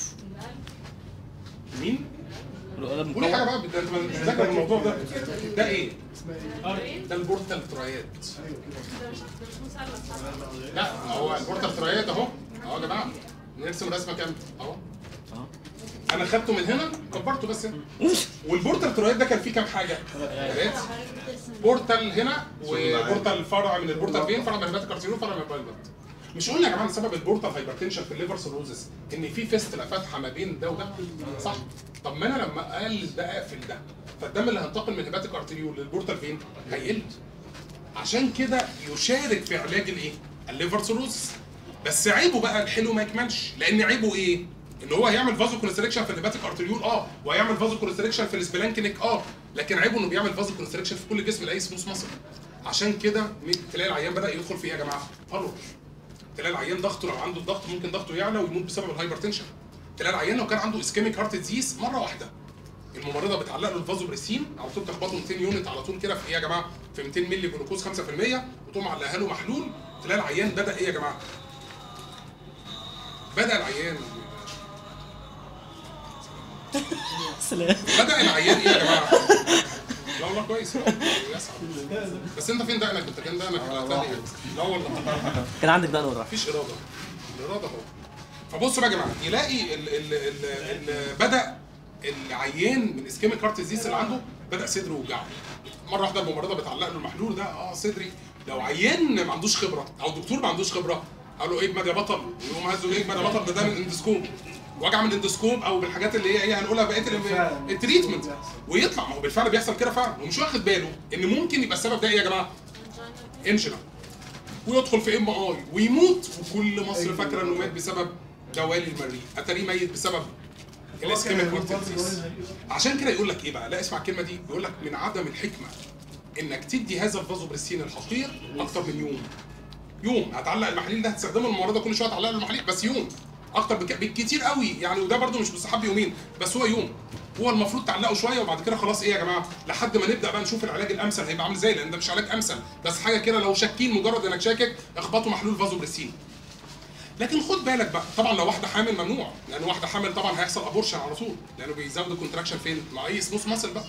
مين ده قولي حاجه مكون بقى ده انت ما بتذاكر الموضوع ده ده ايه ده البورتال ترايات ده مش ده مش مثلث صح؟ لا هو البورتال ترايات اهو اهو يا جماعه نرسم رسمه كام اهو اه انا خدته من هنا كبرته بس هنا والبورتال ترايات ده كان فيه كام حاجه ثلاث بورتال هنا وبورتال فرع من البورتال فين فرع من الهيباتيك ارتيريول فرع من البايلوت مش قلنا يا جماعه إن سبب البورتال هايبرتنشن في الليفر سيروزس ان في فيستلا فاتحه ما بين ده وده صح طب ما انا لما اقلل ده اقفل ده فالدم اللي هينتقل من الهيباتيك ارتيريول للبورتال فين هيقل عشان كده يشارك في علاج الايه الليفر سيروزس بس عيبه بقى الحلو ما يكملش لان عيبه ايه ان هو هيعمل فازو كونستريكشن في الهيباتيك ارتريول اه وهيعمل فازو كونستريكشن في السبلانكنيك اه لكن عيبه انه بيعمل فازو كونستريكشن في كل جسم لاي سموث مصر عشان كده تلاقي العيان بدا يدخل في ايه يا جماعه؟ هرش تلاقي العيان ضغطه لو عنده الضغط ممكن ضغطه يعلى ويموت بسبب الهايبرتنشن تلاقي العيان لو كان عنده اسكيميك هارت ديزيز مره واحده الممرضه بتعلق له الفازو بريسين على طول تخبطه 200 يونت على طول كده في ايه يا جماعه في 200 مللي جلوكوز 5% وتقوم معلقها له محلول تلاقي العيان بدا ايه يا جماعه بدا العيان سلام بدا العيان ايه يا جماعه لا والله كويس يسعد بس انت فين دقنك انت كان دقنك على تاني لا والله كان عندك دقن وراح مفيش اراده الاراده اهو فبصوا بقى يا جماعه يلاقي ال ال ال ال بدا العيان من اسكيميك هارت ديزيز اللي عنده بدا صدره يوجعه مره واحده الممرضه بتعلق له المحلول ده اه صدري لو عيان ما عندوش خبره او دكتور ما عندوش خبره قال له اجمد يا بطل يقوم هزه ايه اجمد يا بطل ده ده من اندسكوب وجع من اندسكوب او بالحاجات اللي هي ايه هنقولها بقيه ال- التريتمنت ويطلع ما هو بالفعل بيحصل كده فعلا ومش واخد باله ان ممكن يبقى السبب ده ايه يا جماعه؟ انجنا ويدخل في ام اي ويموت وكل مصر فاكره انه مات بسبب دوالي المريء اتاريه ميت بسبب الاسكيميك هارت ديزيز عشان كده يقول لك ايه بقى لا اسمع الكلمه دي يقول لك من عدم الحكمه انك تدي هذا الفازوبريسين الحقير اكتر من يوم يوم هتعلق المحاليل ده هتستخدمه الممرضه كل شويه تعلق له المحاليل بس يوم اكتر بك... بالكتير قوي يعني وده برده مش مستحب يومين بس هو يوم هو المفروض تعلقه شويه وبعد كده خلاص ايه يا جماعه لحد ما نبدا بقى نشوف العلاج الامثل هيبقى عامل ازاي لان ده مش علاج امثل بس حاجه كده لو شاكين مجرد انك شاكك اخبطوا محلول فازوبريسين لكن خد بالك بقى طبعا لو واحده حامل ممنوع لان واحده حامل طبعا هيحصل ابورشن على طول لانه بيزود الكونتراكشن فين مع اي سموث ماسل بقى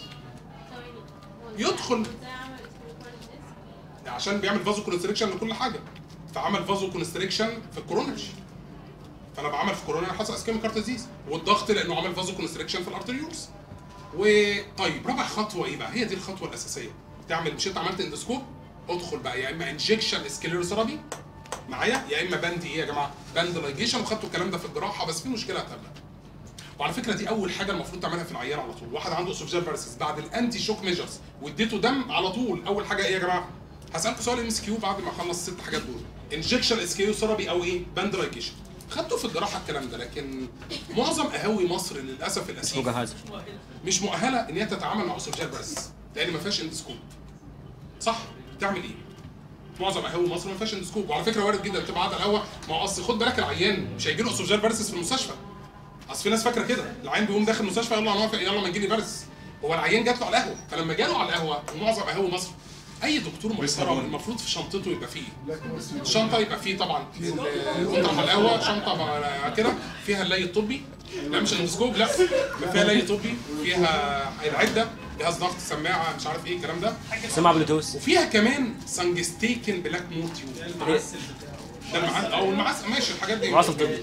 يدخل. ازاي عمل اسمه كوارنتين؟ عشان بيعمل فازو كونستريكشن لكل حاجه فعمل فازو كونستريكشن في الكورونري فانا بعمل في كورونا حصل اسكيميك هارت ديزيز والضغط لانه عمل فازو كونستريكشن في الارتريولز وطيب رابع خطوه ايه بقى هي دي الخطوه الاساسيه تعمل مش انت عملت اندوسكوب ادخل بقى يا اما انجكشن سكليروثيرابي معايا يا اما باند ايه يا جماعه باند لايجيشن وخدتوا الكلام ده في الجراحه بس في مشكله هتقابلك وعلى فكره دي اول حاجه المفروض تعملها في العيان على طول واحد عنده اسوفجيال فيرسس بعد الانتي شوك ميجرز واديته دم على طول اول حاجه ايه يا جماعه هسالكم سؤال ام اس كيو بعد ما اخلص الست حاجات دول انجكشن اسكيو ثيرابي او ايه باند لايجيشن خدته في الجراحه الكلام ده لكن معظم قهاوي مصر للاسف الاسيف مجهزه مش مؤهله ان هي تتعامل مع اسوفجيال فيرسس لان ما فيهاش اندسكوب صح بتعمل ايه معظم قهاوي مصر ما فيهاش اندسكوب وعلى فكره وارد جدا تبقى قاعده القهوه ما هو اصل خد بالك العيان مش هيجي له اسوفجيال فيرسس في المستشفى اصل في ناس فاكره كده العيان بيقوم داخل المستشفى يلا انا موافق يلا ما نجيلي فيرسس هو العيان جات له على القهوه فلما جاله على القهوه ومعظم قهاوي مصر اي دكتور محترم المفروض في شنطته يبقى فيه الشنطه يبقى فيه طبعا القطعه على القهوه شنطه بقى كده فيها اللي الطبي لا مش الاندسكوب لا فيها لي طبي فيها العده جهاز ضغط سماعه مش عارف ايه الكلام ده سمع بلوتوث وفيها كمان سانجستيكن بلاك مور تيوب ده المعسل او المعسل ماشي الحاجات دي معصب طبي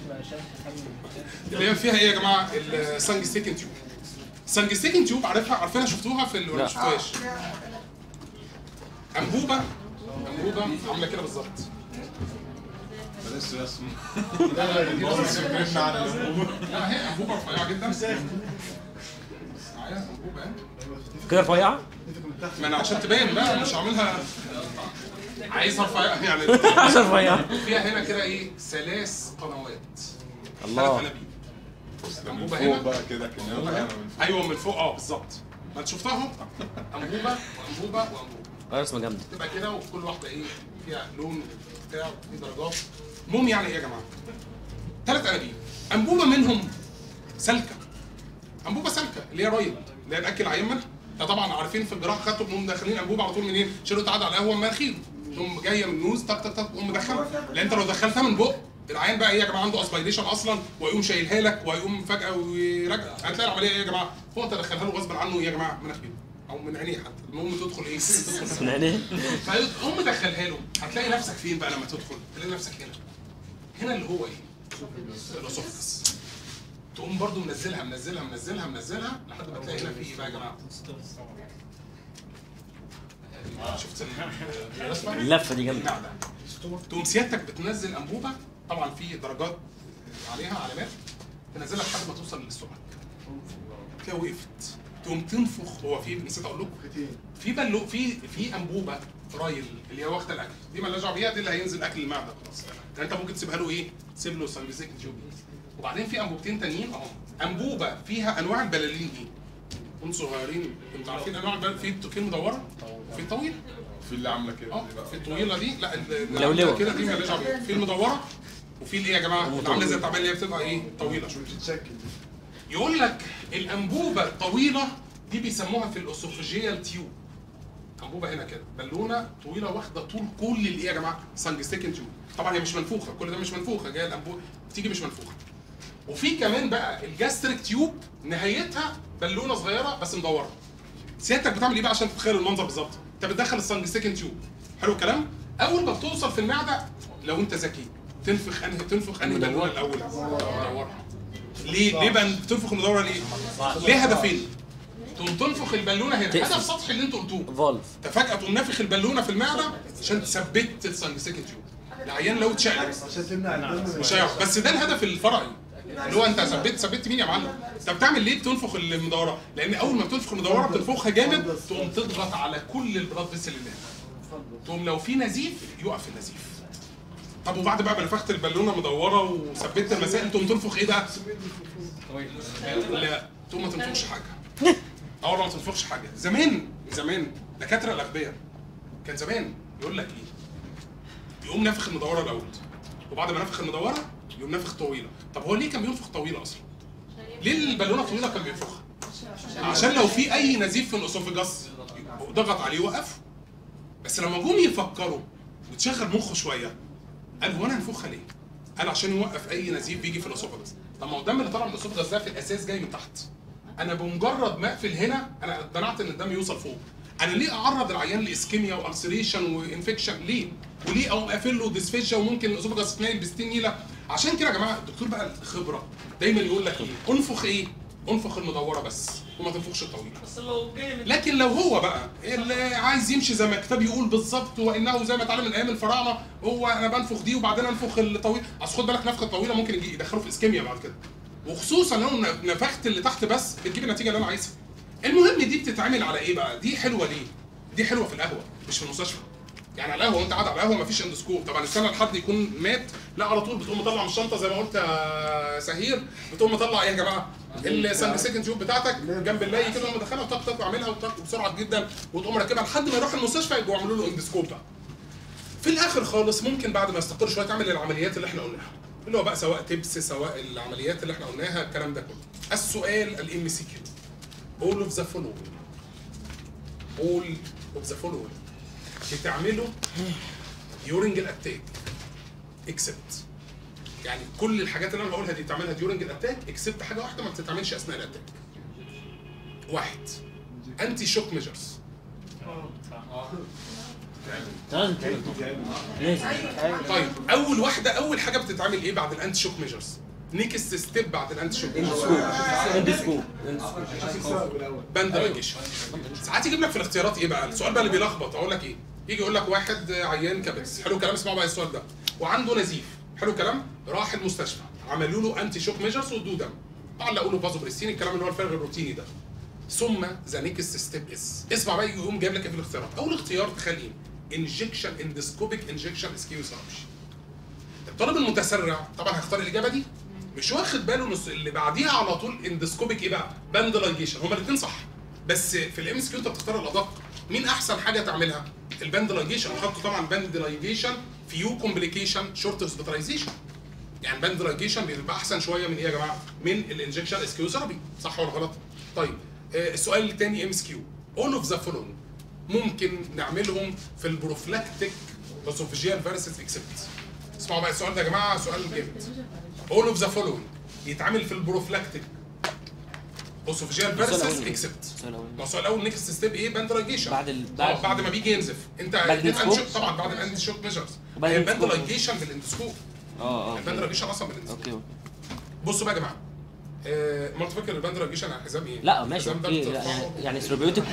اللي هي فيها ايه يا جماعه السانجستيكن تيوب سانجستيكن تيوب عارفها عارفينها شفتوها في ال- ولا لا. ما شفتوهاش انبوبه انبوبه عامله كده بالظبط بلاش رسم لا هي انبوبه رفيعه جدا معايا انبوبه اهي كده رفيعه ما انا عشان تبين بقى مش هعملها عايزها رفيعه يعني عشان رفيعه فيها هنا كده ايه ثلاث قنوات ثلاث الله انابيب الانبوبه فوق هنا بقى كده كده أنبوبة هنا. ايوه من فوق اه بالظبط ما انت شفتها اهو انبوبه وانبوبه وانبوبه رسمه جامده تبقى كده وكل واحده ايه فيها لون بتاع في درجات المهم يعني ايه يا جماعه ثلاث انابيب انبوبه منهم سالكه انبوبه سالكه اللي هي رايد اللي هي الاكل عيان منها ده طبعا عارفين في الجراحه خدتوا بنقوم داخلين انبوبه على طول منين شيلوا تعاد على القهوه مناخيره تقوم جايه من النوز تك تك تك تقوم مدخلها لان انت لو دخلتها من بق العيان بقى ايه يا جماعه عنده اسبيريشن اصلا ويقوم شايلها لك ويقوم فجاه ويرجع هتلاقي العمليه ايه يا جماعه هو انت دخلها له غصب عنه ايه يا جماعه مناخيره او من عينيه حتى المهم تدخل ايه تدخل من عينيه فتقوم مدخلها له هتلاقي نفسك فين بقى لما تدخل تلاقي نفسك هنا هنا اللي هو ايه الاسوفكس تقوم برضو منزلها منزلها منزلها منزلها لحد ما تلاقي هنا في ايه بقى يا جماعه شفت ال- الرسمه اللفه دي جامده المعده تقوم سيادتك بتنزل انبوبه طبعا في درجات عليها علامات تنزلها لحد ما توصل للسمك كده وقفت تقوم تنفخ هو في نسيت اقول لكم في بلو في في انبوبه رايل اللي هي واخده الاكل دي مالهاش دعوه بيها دي اللي هينزل اكل المعده خلاص يعني انت ممكن تسيبها له ايه؟ تسيب له سانجزيك تيوب وبعدين في انبوبتين تانيين اهو انبوبه فيها انواع البلالين دي وانتم صغيرين كنتوا عارفين انواع البلد في في المدوره وفي الطويله في اللي عامله كده اه دي بقى. في الطويله دي لا ال- اللي ملولوة. عاملة كده دي مالهاش علاقه في المدوره وفي الايه يا جماعه اللي عامله زي التعبان اللي هي بتبقى ايه طويله شويه بتتشكل دي يقول لك الانبوبه الطويله دي بيسموها في الاسوفيجيال تيوب انبوبه هنا كده بالونه طويله واخده طول كل الايه يا جماعه سانجستيكن تيوب طبعا هي مش منفوخه كل ده مش منفوخه جايه الانبوبه بتيجي مش منفوخه وفي كمان بقى الجاستريك تيوب نهايتها بالونه صغيره بس مدوره سيادتك بتعمل ايه بقى عشان تتخيل المنظر بالظبط انت بتدخل السانجستيكن تيوب حلو الكلام اول ما بتوصل في المعده لو انت ذكي تنفخ انهي تنفخ انهي بالونه الاول مدوره ليه ليه بقى بتنفخ المدوره ليه ليه هدفين تقوم تنفخ البالونه هنا تقفل. هدف سطحي اللي انتوا قلتوه فولف انت فجاه تقوم نافخ البالونه في المعده عشان تثبت السانجستيكن تيوب العيان لو اتشقلب عشان تمنع الدم مش هيعرف بس ده الهدف الفرعي اللي هو انت ثبت ثبت مين يا معلم؟ انت بتعمل ليه بتنفخ المدوره؟ لان اول ما بتنفخ المدوره بتنفخها جامد تقوم تضغط على كل البلاد فيسل اللي هنا تقوم لو في نزيف يقف النزيف طب وبعد بقى ما نفخت البالونه مدوره وثبت المسائل تقوم تنفخ ايه بقى؟ لا تقوم ما تنفخش حاجه اه والله ما تنفخش حاجه زمان زمان دكاتره الاغبياء كان زمان يقول لك ايه؟ يقوم نافخ المدوره الاول وبعد ما نفخ المدوره يقوم نافخ طويله طب هو ليه كان بينفخ طويله اصلا ليه البالونه طويله كان بينفخها عشان لو في اي نزيف في الاسوفجاس ضغط عليه وقف بس لما جم يفكروا وتشغل مخه شويه قال هو انا هنفخها ليه؟ قال عشان يوقف اي نزيف بيجي في الاسوفجاس طب ما هو الدم اللي طالع من الاسوفجاس ده في الاساس جاي من تحت انا بمجرد ما اقفل هنا انا اتمنعت ان الدم يوصل فوق انا ليه اعرض العيان لاسكيميا والسريشن وانفكشن ليه وليه اقوم قافل له ديسفيجيا وممكن الاسوفجاس يتنقل ب 60 نيله عشان كده يا جماعه الدكتور بقى الخبره دايما يقول لك ايه انفخ ايه انفخ المدوره بس وما تنفخش الطويله بس لو جاي من لكن لو هو بقى اللي عايز يمشي زي ما الكتاب يقول بالظبط وانه زي ما اتعلم من ايام الفراعنه هو انا بنفخ دي وبعدين انفخ الطويل اصل خد بالك نفخه طويله ممكن يجي يدخله في اسكيميا بعد كده وخصوصا لو نفخت اللي تحت بس بتجيب النتيجه اللي انا عايزها المهم دي بتتعمل على ايه بقى دي حلوه ليه دي حلوه في القهوه مش في المستشفى يعني على القهوه وانت قاعد على القهوه مفيش اندسكوب طبعا استنى لحد يكون مات لا على طول بتقوم مطلع من الشنطه زي ما قلت يا سهير بتقوم مطلع ايه يا جماعه الساند سيكند تيوب بتاعتك جنب اللاي كده تقوم مدخلها وطق طق واعملها وطق بسرعه جدا وتقوم راكبها لحد ما يروح المستشفى يبقوا يعملوا له اندسكوب بقى في الاخر خالص ممكن بعد ما يستقر شويه تعمل العمليات اللي احنا قلناها اللي هو بقى سواء تبس سواء العمليات اللي احنا قلناها الكلام ده كله السؤال الام سي كيو all of the following all of the following بتعمله during الاتاك except يعني كل الحاجات اللي انا بقولها دي بتعملها during الاتاك except حاجه واحده ما بتتعملش اثناء الاتاك واحد انتي شوك ميجرز لازم تعمل لازم طيب اول واحده اول حاجه بتتعمل ايه بعد الانتي شوك ميجرز نيكست ستيب بعد الانتي شوك اندسكوب السبب الاول باندراجيشن ساعات يجيب لك في الاختيارات ايه بقى السؤال بقى اللي بيلخبط اقول لك ايه يجي يقول لك واحد عيان كبس حلو الكلام اسمعوا بقى السؤال ده وعنده نزيف حلو الكلام راح المستشفى عملوا له انتي شوك ميجرز وادوه دم علقوا له فازوبريستين الكلام اللي هو الفرغ الروتيني ده ثم ذا نيكست ستيب اس اسمع بقى يقوم جايب لك ايه في الاختيارات اول اختيار تخليه انجكشن اندسكوبيك انجكشن اسكيوسابشن الطالب المتسرع طبعا هيختار الاجابه دي مش واخد باله ان اللي بعديها على طول اندسكوبيك ايه بقى؟ باندلايجيشن هما الاثنين صح بس في الام اس كيو انت بتختار الادق مين احسن حاجه تعملها؟ الباندلايجيشن وخدته طبعا باندلايجيشن فيو كومبليكيشن شورت هوسبيتاليزيشن يعني باندلايجيشن بيبقى احسن شويه من ايه يا جماعه؟ من الانجكشن اسكيو ثيرابي صح ولا غلط؟ طيب آه السؤال الثاني ام اس كيو اول اوف ذا فولوينج ممكن نعملهم في البروفلاكتيك اسوفيجيال فيرسز اكسبت اسمعوا بقى السؤال ده يا جماعه سؤال جامد all of the following يتعمل في البروفلاكتيك اسوفيجيال فيرسز الأول. اكسبت السؤال الأول. ما هو السؤال الاول نيكست ستيب ايه باندرايجيشن بعد ال- بعد, بعد- بعد ما بيجي ينزف انت بعد اديت الإندسكوب؟ أنشوك- طبعا بعد الاند شوك ميجرز وبعد هي الإندسكوب. باندرايجيشن بالاندسكوب اه اه الباندرايجيشن اصلا بالاندسكوب اوكي اوكي بصوا بقى يا جماعه آه، ما انت فاكر الباندرايجيشن على الحزام ايه؟ لا ماشي الحزام ده اوكي بترفعه يعني يعني ستروبيوتيك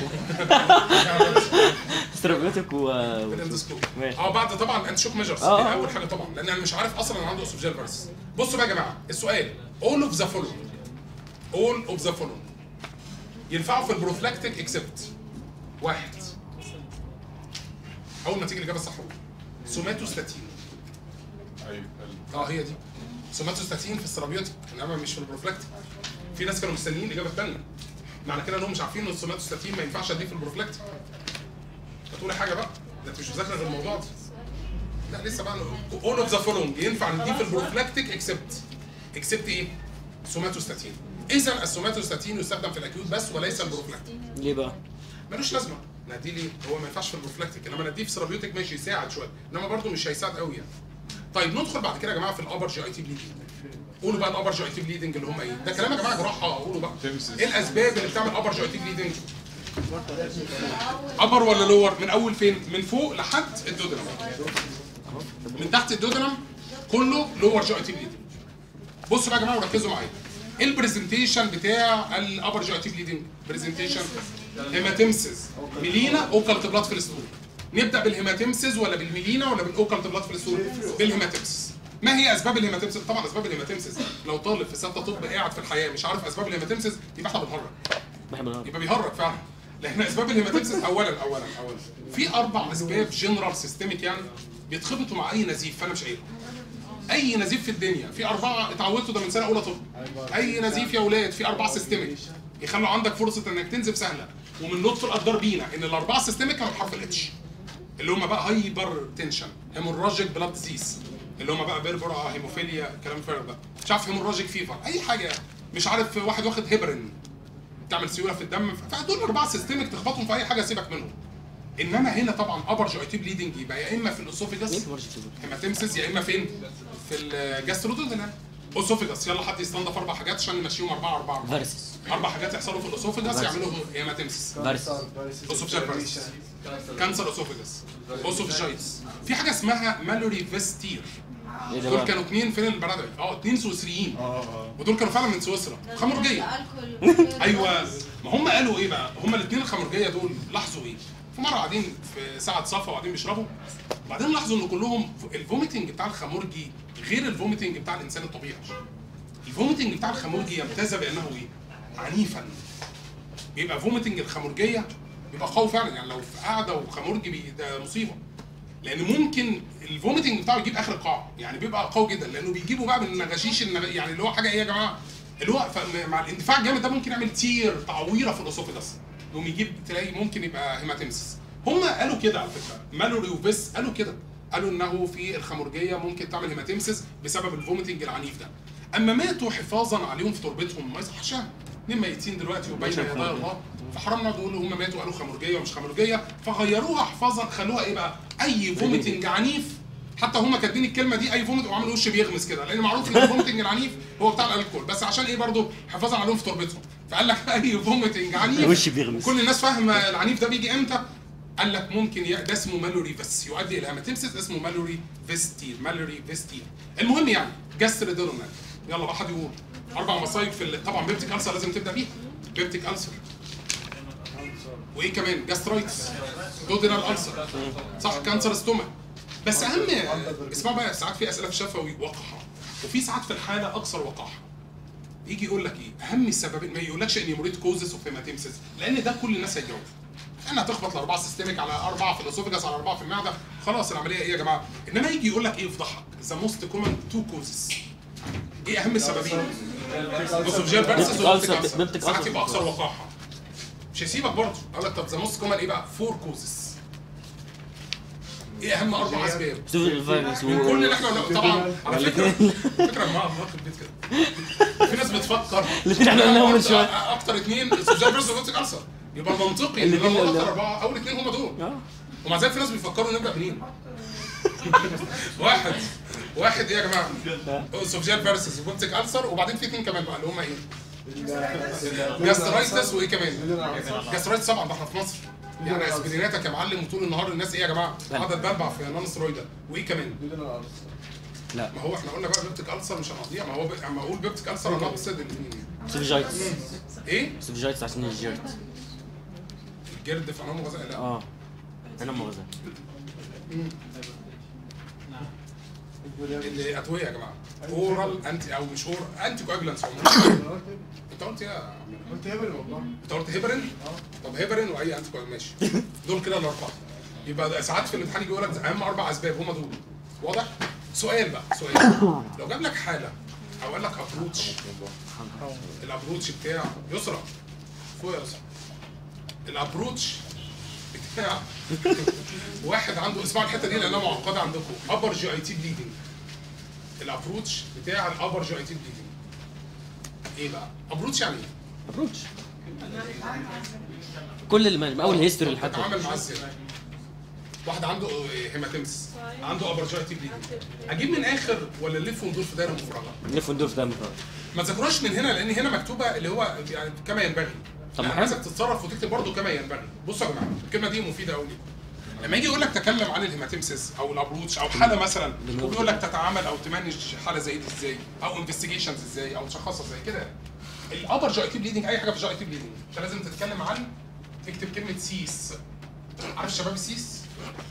ستروبيوتيك و بالاندسكوب ماشي. اه بعد طبعا انت شوك ميجرز آه. دي اول حاجه طبعا لان انا مش عارف اصلا انا عنده اسوفجيال فيرس بصوا بقى يا جماعه السؤال all of the following all of the following ينفعوا في البروفلاكتيك اكسبت واحد اول ما تيجي الاجابه الصح قول. سوماتوستاتين ايوه اه هي دي سوماتوستاتين في السيرابيوتيك انما مش في البروفلاكتيك في ناس كانوا مستنيين الاجابه الثانيه معنى كده انهم مش عارفين ان السوماتوستاتين ما ينفعش اديه في البروفلاكت هتقولي حاجه بقى ده انت مش مذاكره غير الموضوع ده لا لسه بقى اول اوف ذا فولوينج ينفع نديه في البروفلاكتيك اكسبت اكسبت ايه؟ سوماتوستاتين اذا السوماتوستاتين يستخدم في الاكيوت بس وليس البروفلاكتيك ليه بقى؟ ملوش لازمه نديه ليه؟ هو ما ينفعش في البروفلاكتيك انما نديه في سيرابيوتيك ماشي يساعد شويه انما برضه مش هيساعد قوي يعني طيب ندخل بعد كده يا جماعه في الابر جي اي تي بليدنج قولوا بقى الابر جي اي تي بليدنج اللي هم ايه؟ ده كلام يا جماعه جراحه قولوا بقى ايه الاسباب اللي بتعمل ابر جي اي تي بليدنج؟ ابر ولا لور؟ من اول فين؟ من فوق لحد الدودنم من تحت الدودنم كله لور جي اي تي بليدنج بصوا بقى يا جماعه وركزوا معايا ايه البرزنتيشن بتاع الابر جي اي تي بليدنج برزنتيشن هيماتيمسز ميلينا اوكالت بلاد في الستول نبدا بالهيماتيمسز ولا بالميلينا ولا بالاوكالت بلاد في الستول بالهيماتيمسز ما هي اسباب الهيماتيمسز طبعا اسباب الهيماتيمسز لو طالب في سته طب قاعد في الحياه مش عارف اسباب الهيماتيمسز يبقى احنا بنهرج بحب الغرب يبقى بيهرج فعلا لان اسباب الهيماتيمسيس اولا اولا اولا في اربع اسباب جنرال سيستميك يعني بيتخبطوا مع اي نزيف فانا مش قايلهم اي نزيف في الدنيا في اربعه اتعودتوا ده من سنه اولى طب اي نزيف يا اولاد في اربعه سيستميك يخلوا عندك فرصه انك تنزف سهله ومن لطف القدار بينا ان الاربعه سيستميك كانوا بحرف الاتش اللي هم بقى هايبر تنشن هيموراجيك بلاد ديزيز اللي هم بقى بيربرا هيموفيليا كلام الفارغ ده مش عارف هيموراجيك فيفر اي حاجه مش عارف واحد واخد هيبرين تعمل سيوله في الدم فدول اربعه سيستمك تخبطهم في اي حاجه سيبك منهم انما هنا طبعا ابر جي اي تي بليدنج يبقى يا اما في الاسوفيجاس هيماتيمسيس يا اما فين في الجاسترودودنال اسوفيجاس يلا حد يستنضف اربع حاجات عشان نمشيهم اربعه اربعه أربعة. فيرسس اربع حاجات يحصلوا في الاسوفيجاس يعملوا هيماتيمسيس فيرسس اسوفيجاس كانسر اسوفيجاس اسوفيجايتس في حاجه اسمها مالوري فيستير ايه ده دول بقى؟ كانوا اثنين فين البرادعي اه اثنين سويسريين ودول كانوا فعلا من سويسرا خمرجيه ايوه ما هم قالوا ايه بقى هم الاثنين الخمرجيه دول لاحظوا ايه في مره قاعدين في ساعه صفا وقاعدين بيشربوا بعدين لاحظوا ان كلهم الفوميتنج بتاع الخمرجي غير الفوميتنج بتاع الانسان الطبيعي الفوميتنج بتاع الخمرجي يمتاز بانه ايه عنيفا بيبقى فوميتنج الخمرجيه بيبقى قوي فعلا يعني لو في قاعده وخمرجي بي- ده مصيبه لان ممكن الفوميتنج بتاعه يجيب اخر القاع يعني بيبقى قوي جدا لانه بيجيبوا بقى من الغشيش النغ... يعني اللي هو حاجه ايه يا جماعه اللي هو ف- مع الاندفاع الجامد ده ممكن يعمل تير تعويره في الاسوفيجاس يقوم يجيب تلاقي ممكن يبقى هيماتيمسيس هم قالوا كده على فكره مالوري وفيس قالوا كده قالوا انه في الخمرجيه ممكن تعمل هيماتيمسيس بسبب الفوميتنج العنيف ده اما ماتوا حفاظا عليهم في تربتهم ما يصحش اتنين ميتين دلوقتي وبين يدي الله فحرام نقعد نقول هم ماتوا قالوا خمرجيه ومش خمرجيه فغيروها حفاظا خلوها ايه بقى اي فوميتنج عنيف حتى هم كاتبين الكلمه دي اي فوميت وعملوا وش بيغمز كده لان معروف ان الفوميتنج العنيف هو بتاع الالكول بس عشان ايه برضه حفاظا عليهم في تربتهم فقال لك اي فوميتنج عنيف وش بيغمز. وكل الناس فاهمه العنيف ده بيجي امتى قال لك ممكن ي... ده اسمه مالوري فيس يؤدي الى هيماتيمسيس اسمه مالوري فيستير مالوري فيستير المهم يعني جاستريدونال يلا بقى حد يقول اربع مصايب في ال... طبعا بيبتيك ألسر لازم تبدا بيها بيبتيك ألسر وايه كمان جاسترايتس دودينال ألسر صح كانسر ستومك بس اهم اسمع بقى ساعات في اسئله في شفوي وقحه وفي ساعات في الحاله اكثر وقاحه يجي يقول لك ايه اهم السببين ما يقولكش ان يموريت كوزس اوف هيماتيمسيس لان ده كل الناس هيجاوب انا هتخبط الاربعه سيستميك على اربعه في الاسوفيجاس على اربعه في المعده خلاص العمليه ايه يا جماعه انما يجي يقول لك ايه يفضحك ذا موست كومن تو كوزس ايه اهم السببين اسوفيجيال فيرسس بيبتيك ألسر- بيبتيك ساعات ألسر. يبقى اكثر وقاحه مش هيسيبك برضه اقول لك طب ذا موست كومن ايه بقى فور كوزس ايه اهم اربع اسباب شوف الفيروس من كل اللي احنا قلناه طبعا على فكره فكره ما مرات البيت كده في ناس بتفكر الاتنين احنا قلناهم من شوية. اكتر اثنين سوجان فيرسس فوتك السر يبقى منطقي ان الاتنين لو اللي اكتر قلناهم. اربعه اول اثنين هم دول اه ومع ذلك في ناس بيفكروا نبدا منين؟ واحد واحد ايه يا جماعه؟ سوفجيال فيرسس فوتك السر وبعدين في اثنين كمان بقى اللي هم ايه؟ جاسترايتس وايه كمان؟ جاسترايتس طبعا ده احنا في مصر يعني اسبريناتك يا معلم وطول النهار الناس ايه يا جماعه؟ قاعده تبلبع في نون سترويدال وايه كمان؟ لا ما هو احنا قلنا بقى بيبتيك السر مش هنقضيها ما هو ب... اما اقول بيبتيك السر انا بقصد الاثنين سوفجايتس ايه؟ سوفجايتس عشان الجيرت الجلد في عناصر غذائيه لا اه انا مغزى الادويه يا جماعه اورال انتي او مش اورال انتي كواجلانس انت قلت ايه يا عم قلت هبل والله انت قلت هيبرين طب هيبرين واي انتي كواجلانس ماشي دول كده الاربعه يبقى ساعات في الامتحان يجي يقول لك اهم اربع اسباب هم دول واضح سؤال بقى سؤال لو جاب لك حاله او قال لك ابروتش الابروتش بتاع يسرى فوق يا اسامه الابروتش بتاع واحد عنده اسمعوا الحته دي لانها معقده عندكم ابر جي اي تي بليدنج الابروتش بتاع الابر جي اي تي بليدنج ايه بقى؟ ابروتش يعني ايه؟ ابروتش كل اللي من اول هيستوري لحد اتعامل معاه ازاي؟ واحد عنده هيماتيمس عنده ابر جي اي تي بليدنج اجيب من اخر ولا نلف وندور في دايره مفرغه؟ نلف وندور في دم ما تذكروش من هنا لان هنا مكتوبه اللي هو يعني كما ينبغي طب يعني حلو. عايزك تتصرف وتكتب برضه كما ينبغي بصوا يا جماعه الكلمه دي مفيده قوي لما يجي يقول لك تكلم عن الهيماتيمسيس او الابروتش او حاله مثلا وبيقول لك تتعامل او تمانج حاله زي دي ازاي او انفستيجيشنز ازاي او تشخصها ازاي كده الابر جي اي تي بليدنج اي حاجه في الجي اي تي بليدنج انت لازم تتكلم عن تكتب كلمه سيس عارف شباب السيس؟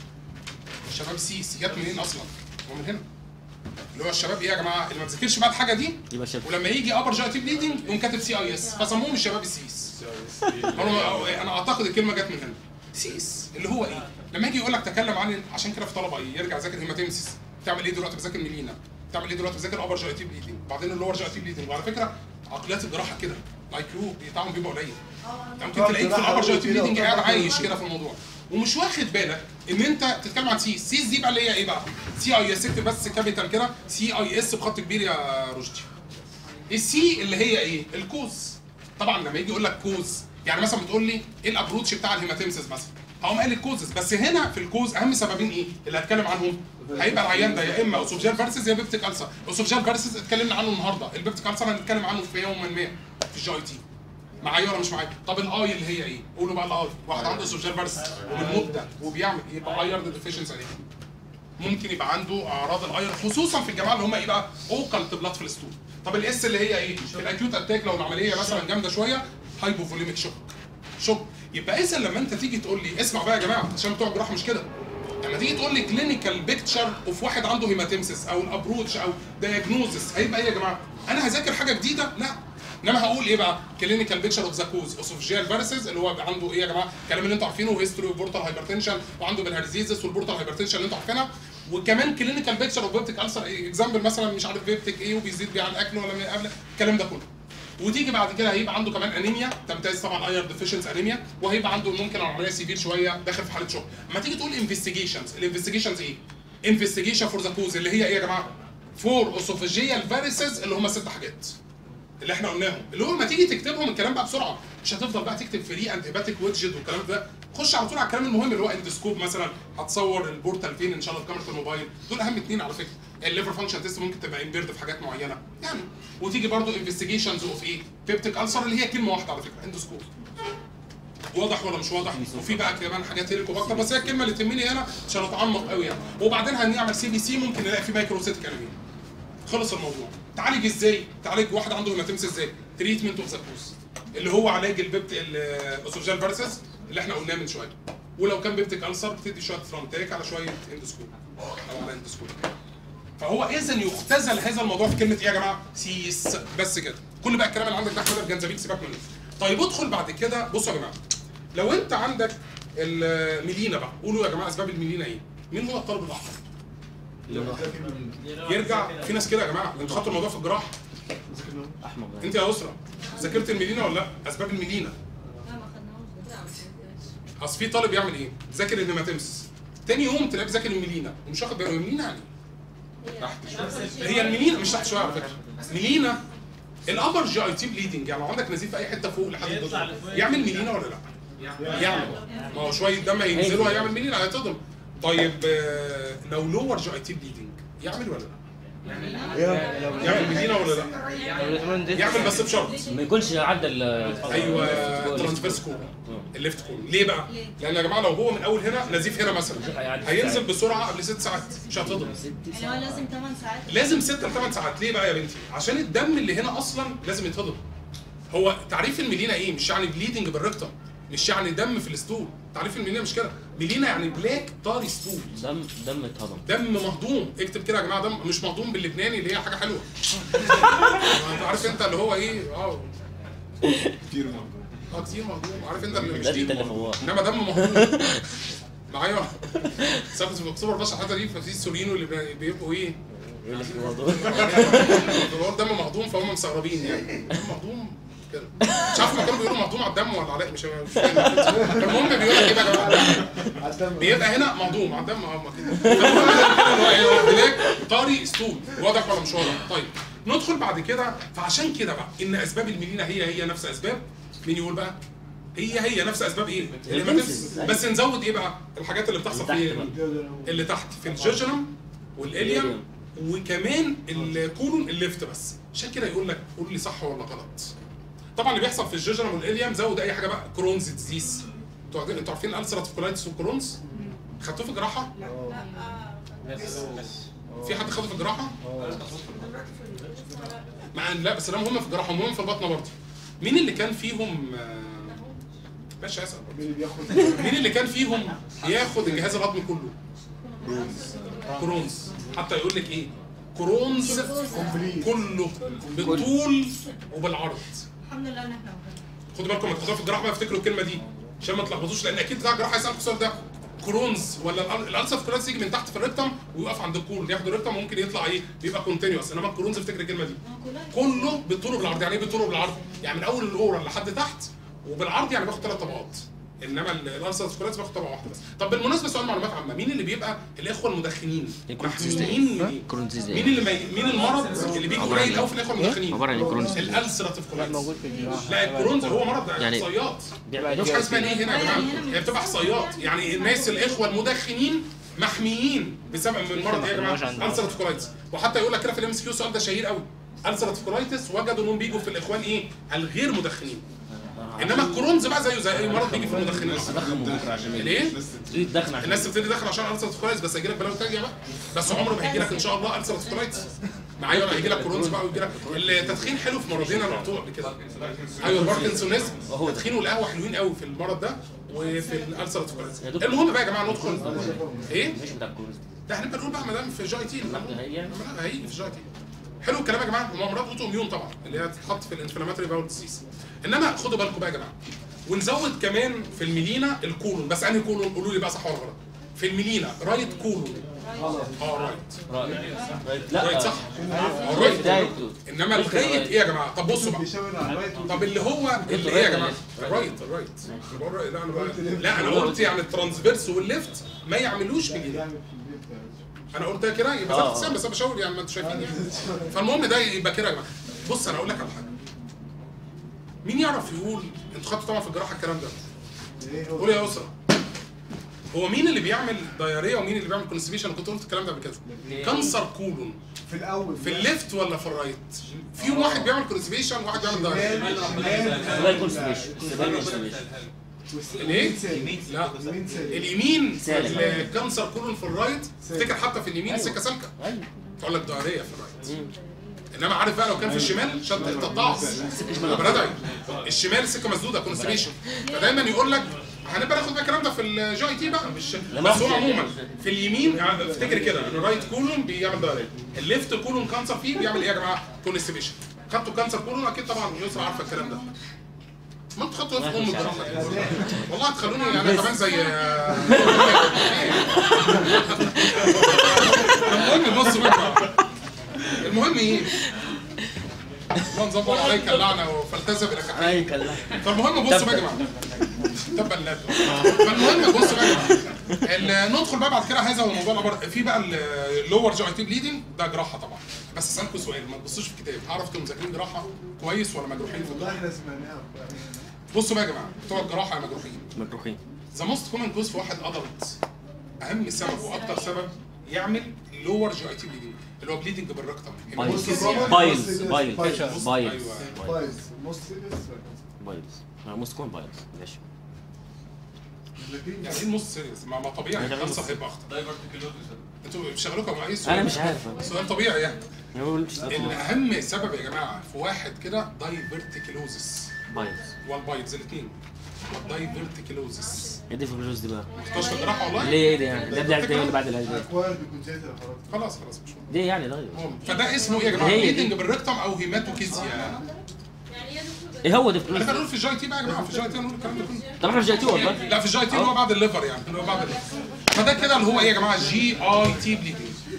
الشباب السيس جت منين اصلا؟ هو من هنا اللي هو الشباب ايه يا جماعه اللي ما تذاكرش بقى الحاجه دي يبقى شاب ولما يجي ابر جي تي بليدنج يقوم كاتب سي اي اس فسموهم الشباب السيس انا انا اعتقد الكلمه جت من هنا سيس اللي هو ايه لما يجي يقول لك تكلم عن عشان كده في طلبه ايه يرجع يذاكر هيماتيمسيس تعمل ايه دلوقتي بذاكر ميلينا تعمل ايه دلوقتي بذاكر ابر جي تي بليدنج بعدين اللور جي تي بليدنج وعلى فكره عقليات الجراحه كده لايك يو بتاعهم بيبقى قليل يعني ممكن تلاقيك في الابر جي تي بليدنج قاعد عايش كده في الموضوع ومش واخد بالك ان انت تتكلم عن سيس سيس دي بقى اللي هي ايه بقى سي اي اس اكتب بس كابيتال كده سي اي اس بخط كبير يا رشدي السي اللي هي ايه الكوز طبعا لما يجي يقول لك كوز يعني مثلا بتقول لي ايه الابروتش بتاع الهيماتيمسيس مثلا هقوم قال الكوزز بس هنا في الكوز اهم سببين ايه اللي هتكلم عنهم هيبقى العيان ده يا اما اوسوفجيال فيرسز يا بيبتيك السر اوسوفجيال فيرسز اتكلمنا عنه النهارده البيبتيك السر هنتكلم عنه في يوم ما في الجي اي تي معايا ولا مش معايا طب الاي اللي هي ايه قولوا بقى الاي واحد عنده اوسوفجيال فيرسز ومن مده وبيعمل يبقى ايرن ديفيشنسي عليه ممكن يبقى عنده اعراض الايرون خصوصا في الجماعه اللي هم ايه بقى اوكلت بلاد في الستول طب الاس اللي هي ايه في الاكيوت اتاك لو العمليه مثلا جامده شويه هايبوفوليميك شوك شوك يبقى اذا لما انت تيجي تقول لي اسمع بقى يا جماعه عشان بتوع الجراحه مش كده لما تيجي تقول لي كلينيكال بيكتشر اوف واحد عنده هيماتيمسيس او الابروتش او دايجنوزس هيبقى ايه يا جماعه انا هذاكر حاجه جديده لا انما هقول ايه بقى كلينيكال بيكتشر اوف ذا كوز اوسوفجيال فيرسز اللي هو عنده ايه يا جماعه الكلام اللي انتوا عارفينه هيستوري وبورتال هايبرتنشن وعنده بالهرزيزس والبورتال هايبرتنشن اللي انتوا عارفينها وكمان كلينيكال بيكتشر اوف بيبتيك السر اكزامبل مثلا مش عارف بيبتيك ايه وبيزيد بيه عن الاكل ولا من قبل الكلام ده كله وتيجي بعد كده هيبقى عنده كمان انيميا تمتاز طبعا اير ديفيشنس انيميا وهيبقى عنده ممكن العمليه سيفير شويه داخل في حاله شوك اما تيجي تقول انفستيجيشنز الانفستيجيشنز ايه انفستيجيشن فور ذا كوز اللي هي ايه يا جماعه فور اوسوفيجيال فيرسز اللي هم ست حاجات اللي احنا قلناهم اللي هو لما تيجي تكتبهم الكلام بقى بسرعه مش هتفضل بقى تكتب فري انت هيباتيك ويدجت والكلام ده خش على طول على الكلام المهم اللي هو اندسكوب مثلا هتصور البورتال فين ان شاء الله بكاميرا الموبايل دول اهم اثنين على فكره الليفر فانكشن تيست ممكن تبقى امبيرد في حاجات معينه يعني وتيجي برضو انفستيجيشنز اوف ايه بيبتيك السر اللي هي كلمه واحده على فكره اندسكوب واضح ولا مش واضح وفي بقى كمان حاجات هيليكوباكتر بس هي الكلمه اللي تهمني هنا عشان اتعمق قوي يعني وبعدين هنعمل سي بي سي ممكن نلاقي فيه مايكروسيتك انيميا خلص الموضوع تعالج ازاي تعالج واحد عنده هيماتيمس ازاي تريتمنت اوف ذا كوز اللي هو علاج البيبت الاوسوفجال فيرسز اللي احنا قلناه من شويه ولو كان بيبتيك السر بتدي شويه فرونتاك على شويه اندوسكوب او على اندوسكوب فهو اذا يختزل هذا الموضوع في كلمه ايه يا جماعه؟ سيس بس كده كل بقى الكلام اللي عندك ده احمد الجنزبيل سيبك منه طيب ادخل بعد كده بصوا يا جماعه لو انت عندك الميلينا بقى قولوا يا جماعه اسباب الميلينا ايه؟ مين هو الطالب الاحمر؟ يرجع في ناس كده يا جماعه انتوا خدتوا الموضوع في الجراحه احمد انت يا اسره ذاكرت الميلينا ولا لا؟ اسباب الميلينا لا ما خدناهوش لا ما خدناهوش. اصل في طالب يعمل ايه؟ ذاكر الهيماتيمسس تاني يوم تلاقيه ذاكر الميلينا ومش واخد باله الميلينا يعني تحت هي الميلينا مش تحت شويه على فكره ميلينا الابر جي اي تي بليدنج يعني لو عندك نزيف في اي حته فوق لحد الضغط يعمل ميلينا ولا لا؟ يعمل ما هو شويه دم هينزلوا هيعمل ميلينا هيتضم طيب آه، لو لور جي اي تي بليدنج يعمل ولا لا؟ يعمل ميلينا ولا لا؟ يعمل بس بشرط ما يكونش عدى ال ايوه ترانسفيرس كول الليفت كول ليه بقى؟ لان يا جماعه لو هو من اول هنا نزيف هنا مثلا هينزل بسرعه قبل ست ساعات مش هتضرب يعني هو لازم 8 ساعات لازم 6 ل 8 ساعات ليه بقى يا بنتي؟ عشان الدم اللي هنا اصلا لازم يتهضم. هو تعريف الميلينا ايه؟ مش يعني بليدنج بالريكتم مش يعني دم في الستول، تعريف الميلينا مش كده، ميلينا يعني بلاك طاري ستول، دم دم اتهضم دم مهضوم، اكتب كده يا جماعه دم مش مهضوم باللبناني اللي هي حاجه حلوه. انت عارف انت اللي هو ايه؟ اه كتير مهضوم اه كتير مهضوم، عارف انت اللي مش ده دي انت اللي فوق انما دم مهضوم معايا سافرت في اكتوبر باشا الحته دي ففي السوريين اللي بي- بيبقوا ايه؟ يقول لك الموضوع هو دم مهضوم فهم مستغربين يعني دم مهضوم كده مش عارف هما كانوا بيقولوا مهضوم على الدم ولا على مش مش فاهم المهم بيقول لك ايه بقى يا جماعه بيبقى هنا مهضوم على الدم هم كده فالمهم كده إن هو إيه؟ هناك طاري اسطول واضح ولا مش واضح طيب ندخل بعد كده فعشان كده بقى ان اسباب الميلينا هي هي نفس اسباب مين يقول بقى هي هي نفس اسباب ايه؟ الهيماتيمس بس نزود ايه بقى؟ الحاجات اللي بتحصل اللي في تحت إيه؟ اللي تحت في الجوجنم والاليوم وكمان الكولون الليفت بس عشان كده يقول لك قول لي صح ولا غلط طبعا اللي بيحصل في الجوجنم والاليوم زود اي حاجه بقى كرونز ديزيز انتوا عارفين- انتوا عارفين الالسرات كولايتس والكرونز خدتوه في جراحه في حد خده في الجراحه مع لا بس ده مهم في الجراحه مهم في البطنه برضه مين اللي كان فيهم آه، ماشي اسال برضه. مين اللي بياخد مين اللي كان فيهم ياخد الجهاز الهضمي كله كرونز حتى يقول لك ايه كرونز كله بالطول وبالعرض الحمد لله ان احنا خدوا بالكم لما تاخدوها في الجراحه بقى افتكروا الكلمه دي عشان ما تلخبطوش لان اكيد بتاع الجراحه هيسالكوا السؤال ده كرونز ولا الأل- الالسر كرونز يجي من تحت في الريكتم ويقف عند الكول ياخد الريكتم وممكن يطلع ايه بيبقى كونتينيوس انما الكرونز افتكر الكلمه دي كله بالطول وبالعرض يعني ايه بالطول وبالعرض يعني من اول الاورال لحد تحت وبالعرض يعني باخد ثلاث طبقات انما ال- الالسر كرونز باخد طبقه واحده بس طب بالمناسبه سؤال معلومات عامه مين اللي بيبقى الاخوه المدخنين محميين من ايه كرونزيز مين اللي مي... مين المرض اللي بيجي قليل قوي في الاخوه المدخنين عباره عن كرونز الالسراتيف كولايتس لا الكرونز هو مرض يعني- يعني احصائيات بيعمل مش حاجه اسمها ايه هنا يا جماعه هي بتبقى احصائيات يعني الناس الاخوه المدخنين محميين بسبب من المرض ايه يا جماعه السراتيف كولايتس وحتى يقول لك كده في الام اس كيو السؤال ده شهير قوي السراتيف كولايتس وجدوا انهم بيجوا في الاخوان ايه الغير مدخنين انما الكرونز بقى زيه زي اي مرض بيجي في المدخنين ليه؟ تريد تدخن عشان الناس تبتدي داخل عشان السرات كولايتس بس هيجي لك بلاوي تانية بقى بس عمره ما هيجي لك ان شاء الله السرات كولايتس معايا ولا هيجي لك كورونز بقى ويجي لك التدخين حلو في مرضين انا رحتهم قبل كده ايوه الباركنسونيزم التدخين والقهوه حلوين قوي في المرض ده وفي الالسرات كولايتس المهم بقى يا جماعه ندخل ايه مش بتاع الكرونز ده هنبقى نقول بقى ما دام في جاي تي هي لا هيجي في جاي تي حلو الكلام يا جماعه هم امراض اوتو اميون طبعا اللي هي تتحط في الانفلاماتوري باول ديسيز انما خدوا بالكم بقى يا جماعه ونزود كمان في الميلينا الكولون بس انهي كولون قولوا لي بقى صح ولا غلط في الميلينا رايت كولون اه رايت رايت لا صح اه رايت بداية انما الغاية ايه يا جماعه طب بصوا بقى بيشاور على الرايت طب اللي هو اللي ايه يا جماعه الرايت الرايت أنا بقول رايت. لا انا بقى لا انا قلت يعني الترانسفيرس والليفت ما يعملوش ميلينا بيعمل في البيت يا باشا. انا قلت كده يبقى آه. زي ابتسام بس انا بشاور يعني ما انتوا شايفين يعني فالمهم ده يبقى كده يا جماعه بص انا اقول لك على حاجه مين يعرف يقول انتوا خدتوا طبعا في الجراحه الكلام ده ايه هو قول يا اسره هو مين اللي بيعمل دايريه ومين اللي بيعمل كونستيبيشن كنت قلت الكلام ده قبل كده كانسر كولون في الاول في الليفت ولا في الرايت فيهم واحد بيعمل كونستيبيشن وواحد بيعمل دايريه سبال كونستيبيشن سبال كونستيبيشن الايه سالب لا يمين سالب اليمين سالب. الكانسر كولون في الرايت افتكر حتى في اليمين سكه سالكه ايوه تقول لك دايريه في الرايت انما عارف بقى لو كان في الشمال شد تضعف بردعي الشمال السكه مسدوده كونستيبيشن فدايما يقول لك هنبقى ناخد بقى الكلام ده في الجي تي بقى مش بس هو عموما في اليمين يعني افتكر كده ان الرايت كولون بيعمل دايريه الليفت كولون كانسر فيه بيعمل ايه يا جماعه كونستيبيشن خدتوا كانسر كولون اكيد طبعا يسرا عارفه الكلام ده ما انتوا خدتوا ايه في ام الجراحه دي؟ والله هتخلوني يعني كمان زي المهم بص بقى المهم ايه؟ الله نظبط عليك اللعنه فالتزم الى كحيل اي كلا فالمهم بصوا بقى يا جماعه تبا لله فالمهم بصوا بقى يا جماعه ال- ندخل بقى بعد كده هذا هو موضوع الأبر... في بقى اللور جي تي بليدنج ده جراحه طبعا بس اسالكم سؤال ما تبصوش في الكتاب عرفتوا مذاكرين جراحه كويس ولا مجروحين في والله الجراحه؟ احنا سمعناها بصوا بقى يا جماعه بتوع الجراحه يا مجروحين مجروحين ذا موست كومن كوز في واحد ادلت اهم سبب واكتر سبب يعمل لور جي تي بليدنج اللي هو بليدنج بالركتم بايلز الرابع بايلز بايلز. بايلز بايلز. بايلز أيوة. بايظ نص سيريس بايلز موست كون بايلز ماشي لكن يعني ايه النص سيريس ما ما طبيعي يعني الكانسر نص. هيبقى اخطر انتوا بتشغلوكم مع اي سؤال انا مش عارف سؤال طبيعي يعني انا ما بقولش الاهم سبب يا جماعه في واحد كده دايفرتيكلوزس بايلز والبايتز الاثنين دايفرتيكلوزس ايه دي في الجوز دي بقى مختارش في الجراحه والله ليه ايه ده يعني ده بتاع ده اللي بعد الهجرة اكوارد كونجيتال خلاص خلاص خلاص مش مهم ليه يعني ده المهم. فده اسمه ايه يا جماعه هي دي. بليدنج بالريكتم او هيماتوكيزيا يعني ايه دكتور ايه هو ده في انا الجوز هنقول في الجي تي بقى يا جماعه في الجي تي هنقول الكلام ده كله طب احنا في جي تي والله لا في الجي تي اللي هو بعد الليفر يعني اللي هو بعد الليفر فده كده اللي هو ايه يا جماعه جي اي تي بليدنج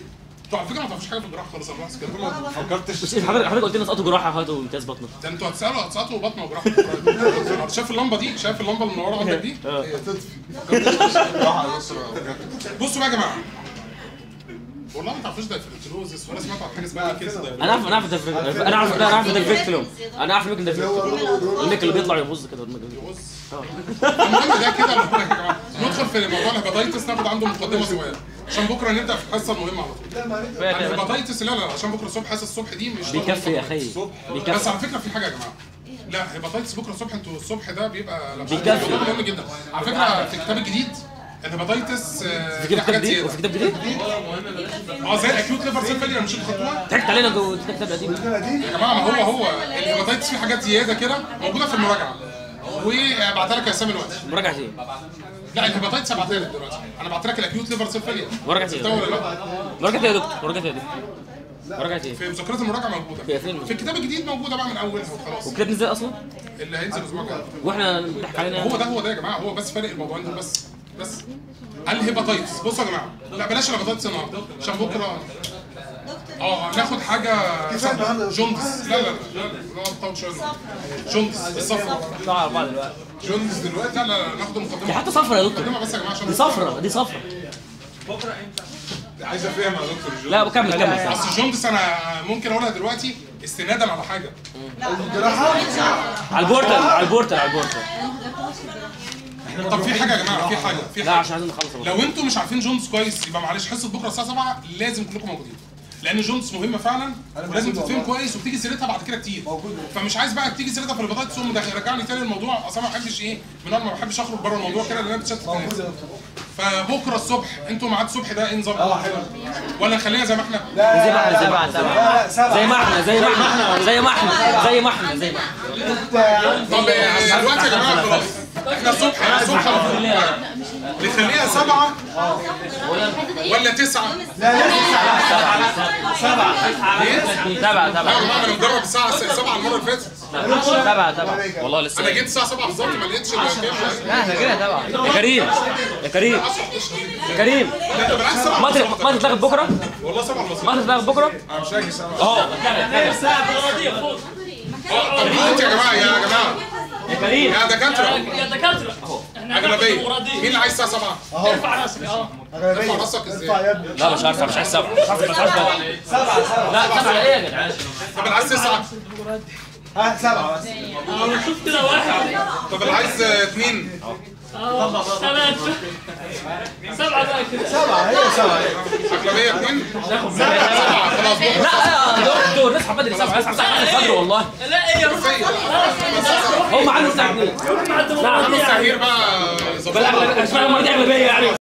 انتوا على فكره ما تعرفوش حاجه في الجراحه خالص انا بحس كده ما فكرتش بس حضرتك حضرتك قلت لنا اسقطوا جراحه هاتوا امتياز بطنه ده انتوا هتسالوا هتسقطوا بطنه وجراحه شايف اللمبه دي شايف اللمبه اللي منوره عندك دي هي تطفي راح على يسرا بصوا بقى يا جماعه والله ما تعرفوش دايفرنتلوزس ولا سمعتوا عن حاجه اسمها كيس انا عارف انا عارف الدفريك انا عارف انا عارف الدفريكتلوم انا عارف الميك الدفريكتلوم الميك اللي بيطلع يبوظ كده الميك بص المهم ده كده اللي هو يا جماعه ندخل في موضوع الهيباتيتس ناخد عنده مقدمه صغيره عشان بكره نبدا في الحصه المهمه على طول الهيباتيتس لا لا لا عشان بكره الصبح حصه الصبح دي مش بيكفي يا اخي بس بيكفي على فكره في حاجه يا جماعه لا هيباتيتس بكره الصبح انتوا الصبح ده بيبقى لا، بيكفي. موضوع مهم جدا على فكره في الكتاب الجديد الهيباتيتس آه، في فيها كتاب حاجات جديد زياده وفي كتاب جديد اه زي الاكيوت ليفر سيل فيلير مش انتوا خدتوها ضحكت علينا جوه الكتاب القديم يا جماعه ما هو هو الهيباتيتس فيه حاجات زياده كده موجوده في المراجعه وابعتها لك يا سامي دلوقتي مراجعه ايه؟ لا الهيباتيتس هبعتها لك دلوقتي انا بعت لك الاكيوت ليفر سيل فيلير مراجعه شفتها ايه؟ ولا لا مراجعه ايه يا دكتور؟ مراجعه ايه يا دكتور؟ مراجعه ايه؟ في مذكرات المراجعه موجوده في فين؟ في الكتاب الجديد موجوده بقى من اولها وخلاص والكتاب نزل اصلا؟ اللي هينزل الاسبوع الجاي واحنا ضحك علينا هو ده هو ده يا جماعه هو بس فارق الموضوعين دول بس بس الهيباتيتس بصوا يا جماعه لا بلاش الهيباتيتس النهارده عشان بكره اه ناخد حاجه جوندس لا لا لا لا لا طول شويه جوندس الصفرا طلع على بعض دلوقتي جوندس دلوقتي لا لا لا ناخد دي المقدمه حتى صفرا يا دكتور مقدمه بس يا جماعه عشان دي صفرا دي صفرا عايز افهم يا دكتور جو لا كمل كمل اصل جوندس انا ممكن اقولها دلوقتي استنادا على حاجه على البورتال على البورتال على البورتال طب في حاجه يا جماعه في حاجه في لا حاجه عشان عايزين نخلص الوقت. لو انتوا مش عارفين جونز كويس يبقى معلش حصه بكره الساعه 7 لازم كلكم موجودين لان جونز مهمه فعلا ولازم تتفهم كويس وبتيجي سيرتها بعد كده كتير فمش عايز بقى تيجي سيرتها في البطاطس تقوم داخل- رجعني تاني الموضوع اصل انا ما بحبش ايه من اول ما بحبش اخرج بره الموضوع كده لان انا بتشتت الناس. فبكره الصبح انتوا ميعاد الصبح ده ايه نظام ولا نخليها زي ما احنا زي ما احنا زي ما احنا لا سبعة زي ما احنا زي ما احنا زي ما احنا زي ما احنا زي ما احنا طب آه، دلوقتي يا جماعه خلاص احنا الصبح الصبح المفروض نخليها سبعة ولا تسعة؟ لا لا سبعة ايه؟ تابع لا تابع يا جماعه انا مجرب الساعة 7 المرة اللي فاتت تابع تابع والله لسه انا جيت الساعة 7 بالظبط ما لقيتش الجيم لا احنا كده تابع يا كريم يا كريم يا كريم لا طب بالعكس 7 ما تت- ما تتلغى بكره والله 7 بالظبط ما تتلغى بكره انا مش هاجي سبعة اهو اه طب دلوقتي يا جماعة يا جماعة يا كريم يا دكاترة يا دكاتره احنا هناخد أغلبية ديمقراطية. مين اللي عايز الساعة 7؟ ارفع راسك اه ارفع راسك ازاي؟ ارفع يا ابني لا مش عارف مش عايز سبعه مش عارف مش عارف سبعة سبعة لا سبعه ايه يا جدعان طب اللي عايز 9 ها سبعة بس اه شوف كده واحد طب اللي عايز 2 اه ثلاثة سبعة بقى كده سبعة هي سبعة أغلبية 2 7 خلاص بكرة لا يا دكتور نصحى بدري سبعه نصحى الساعه 5 الفجر والله لا ايه يا رفيق هم عنده الساعه 2 مع عملوا الديمقراطية تغيير بقى ظبطنا اسمها المره دي اغلبيه يعني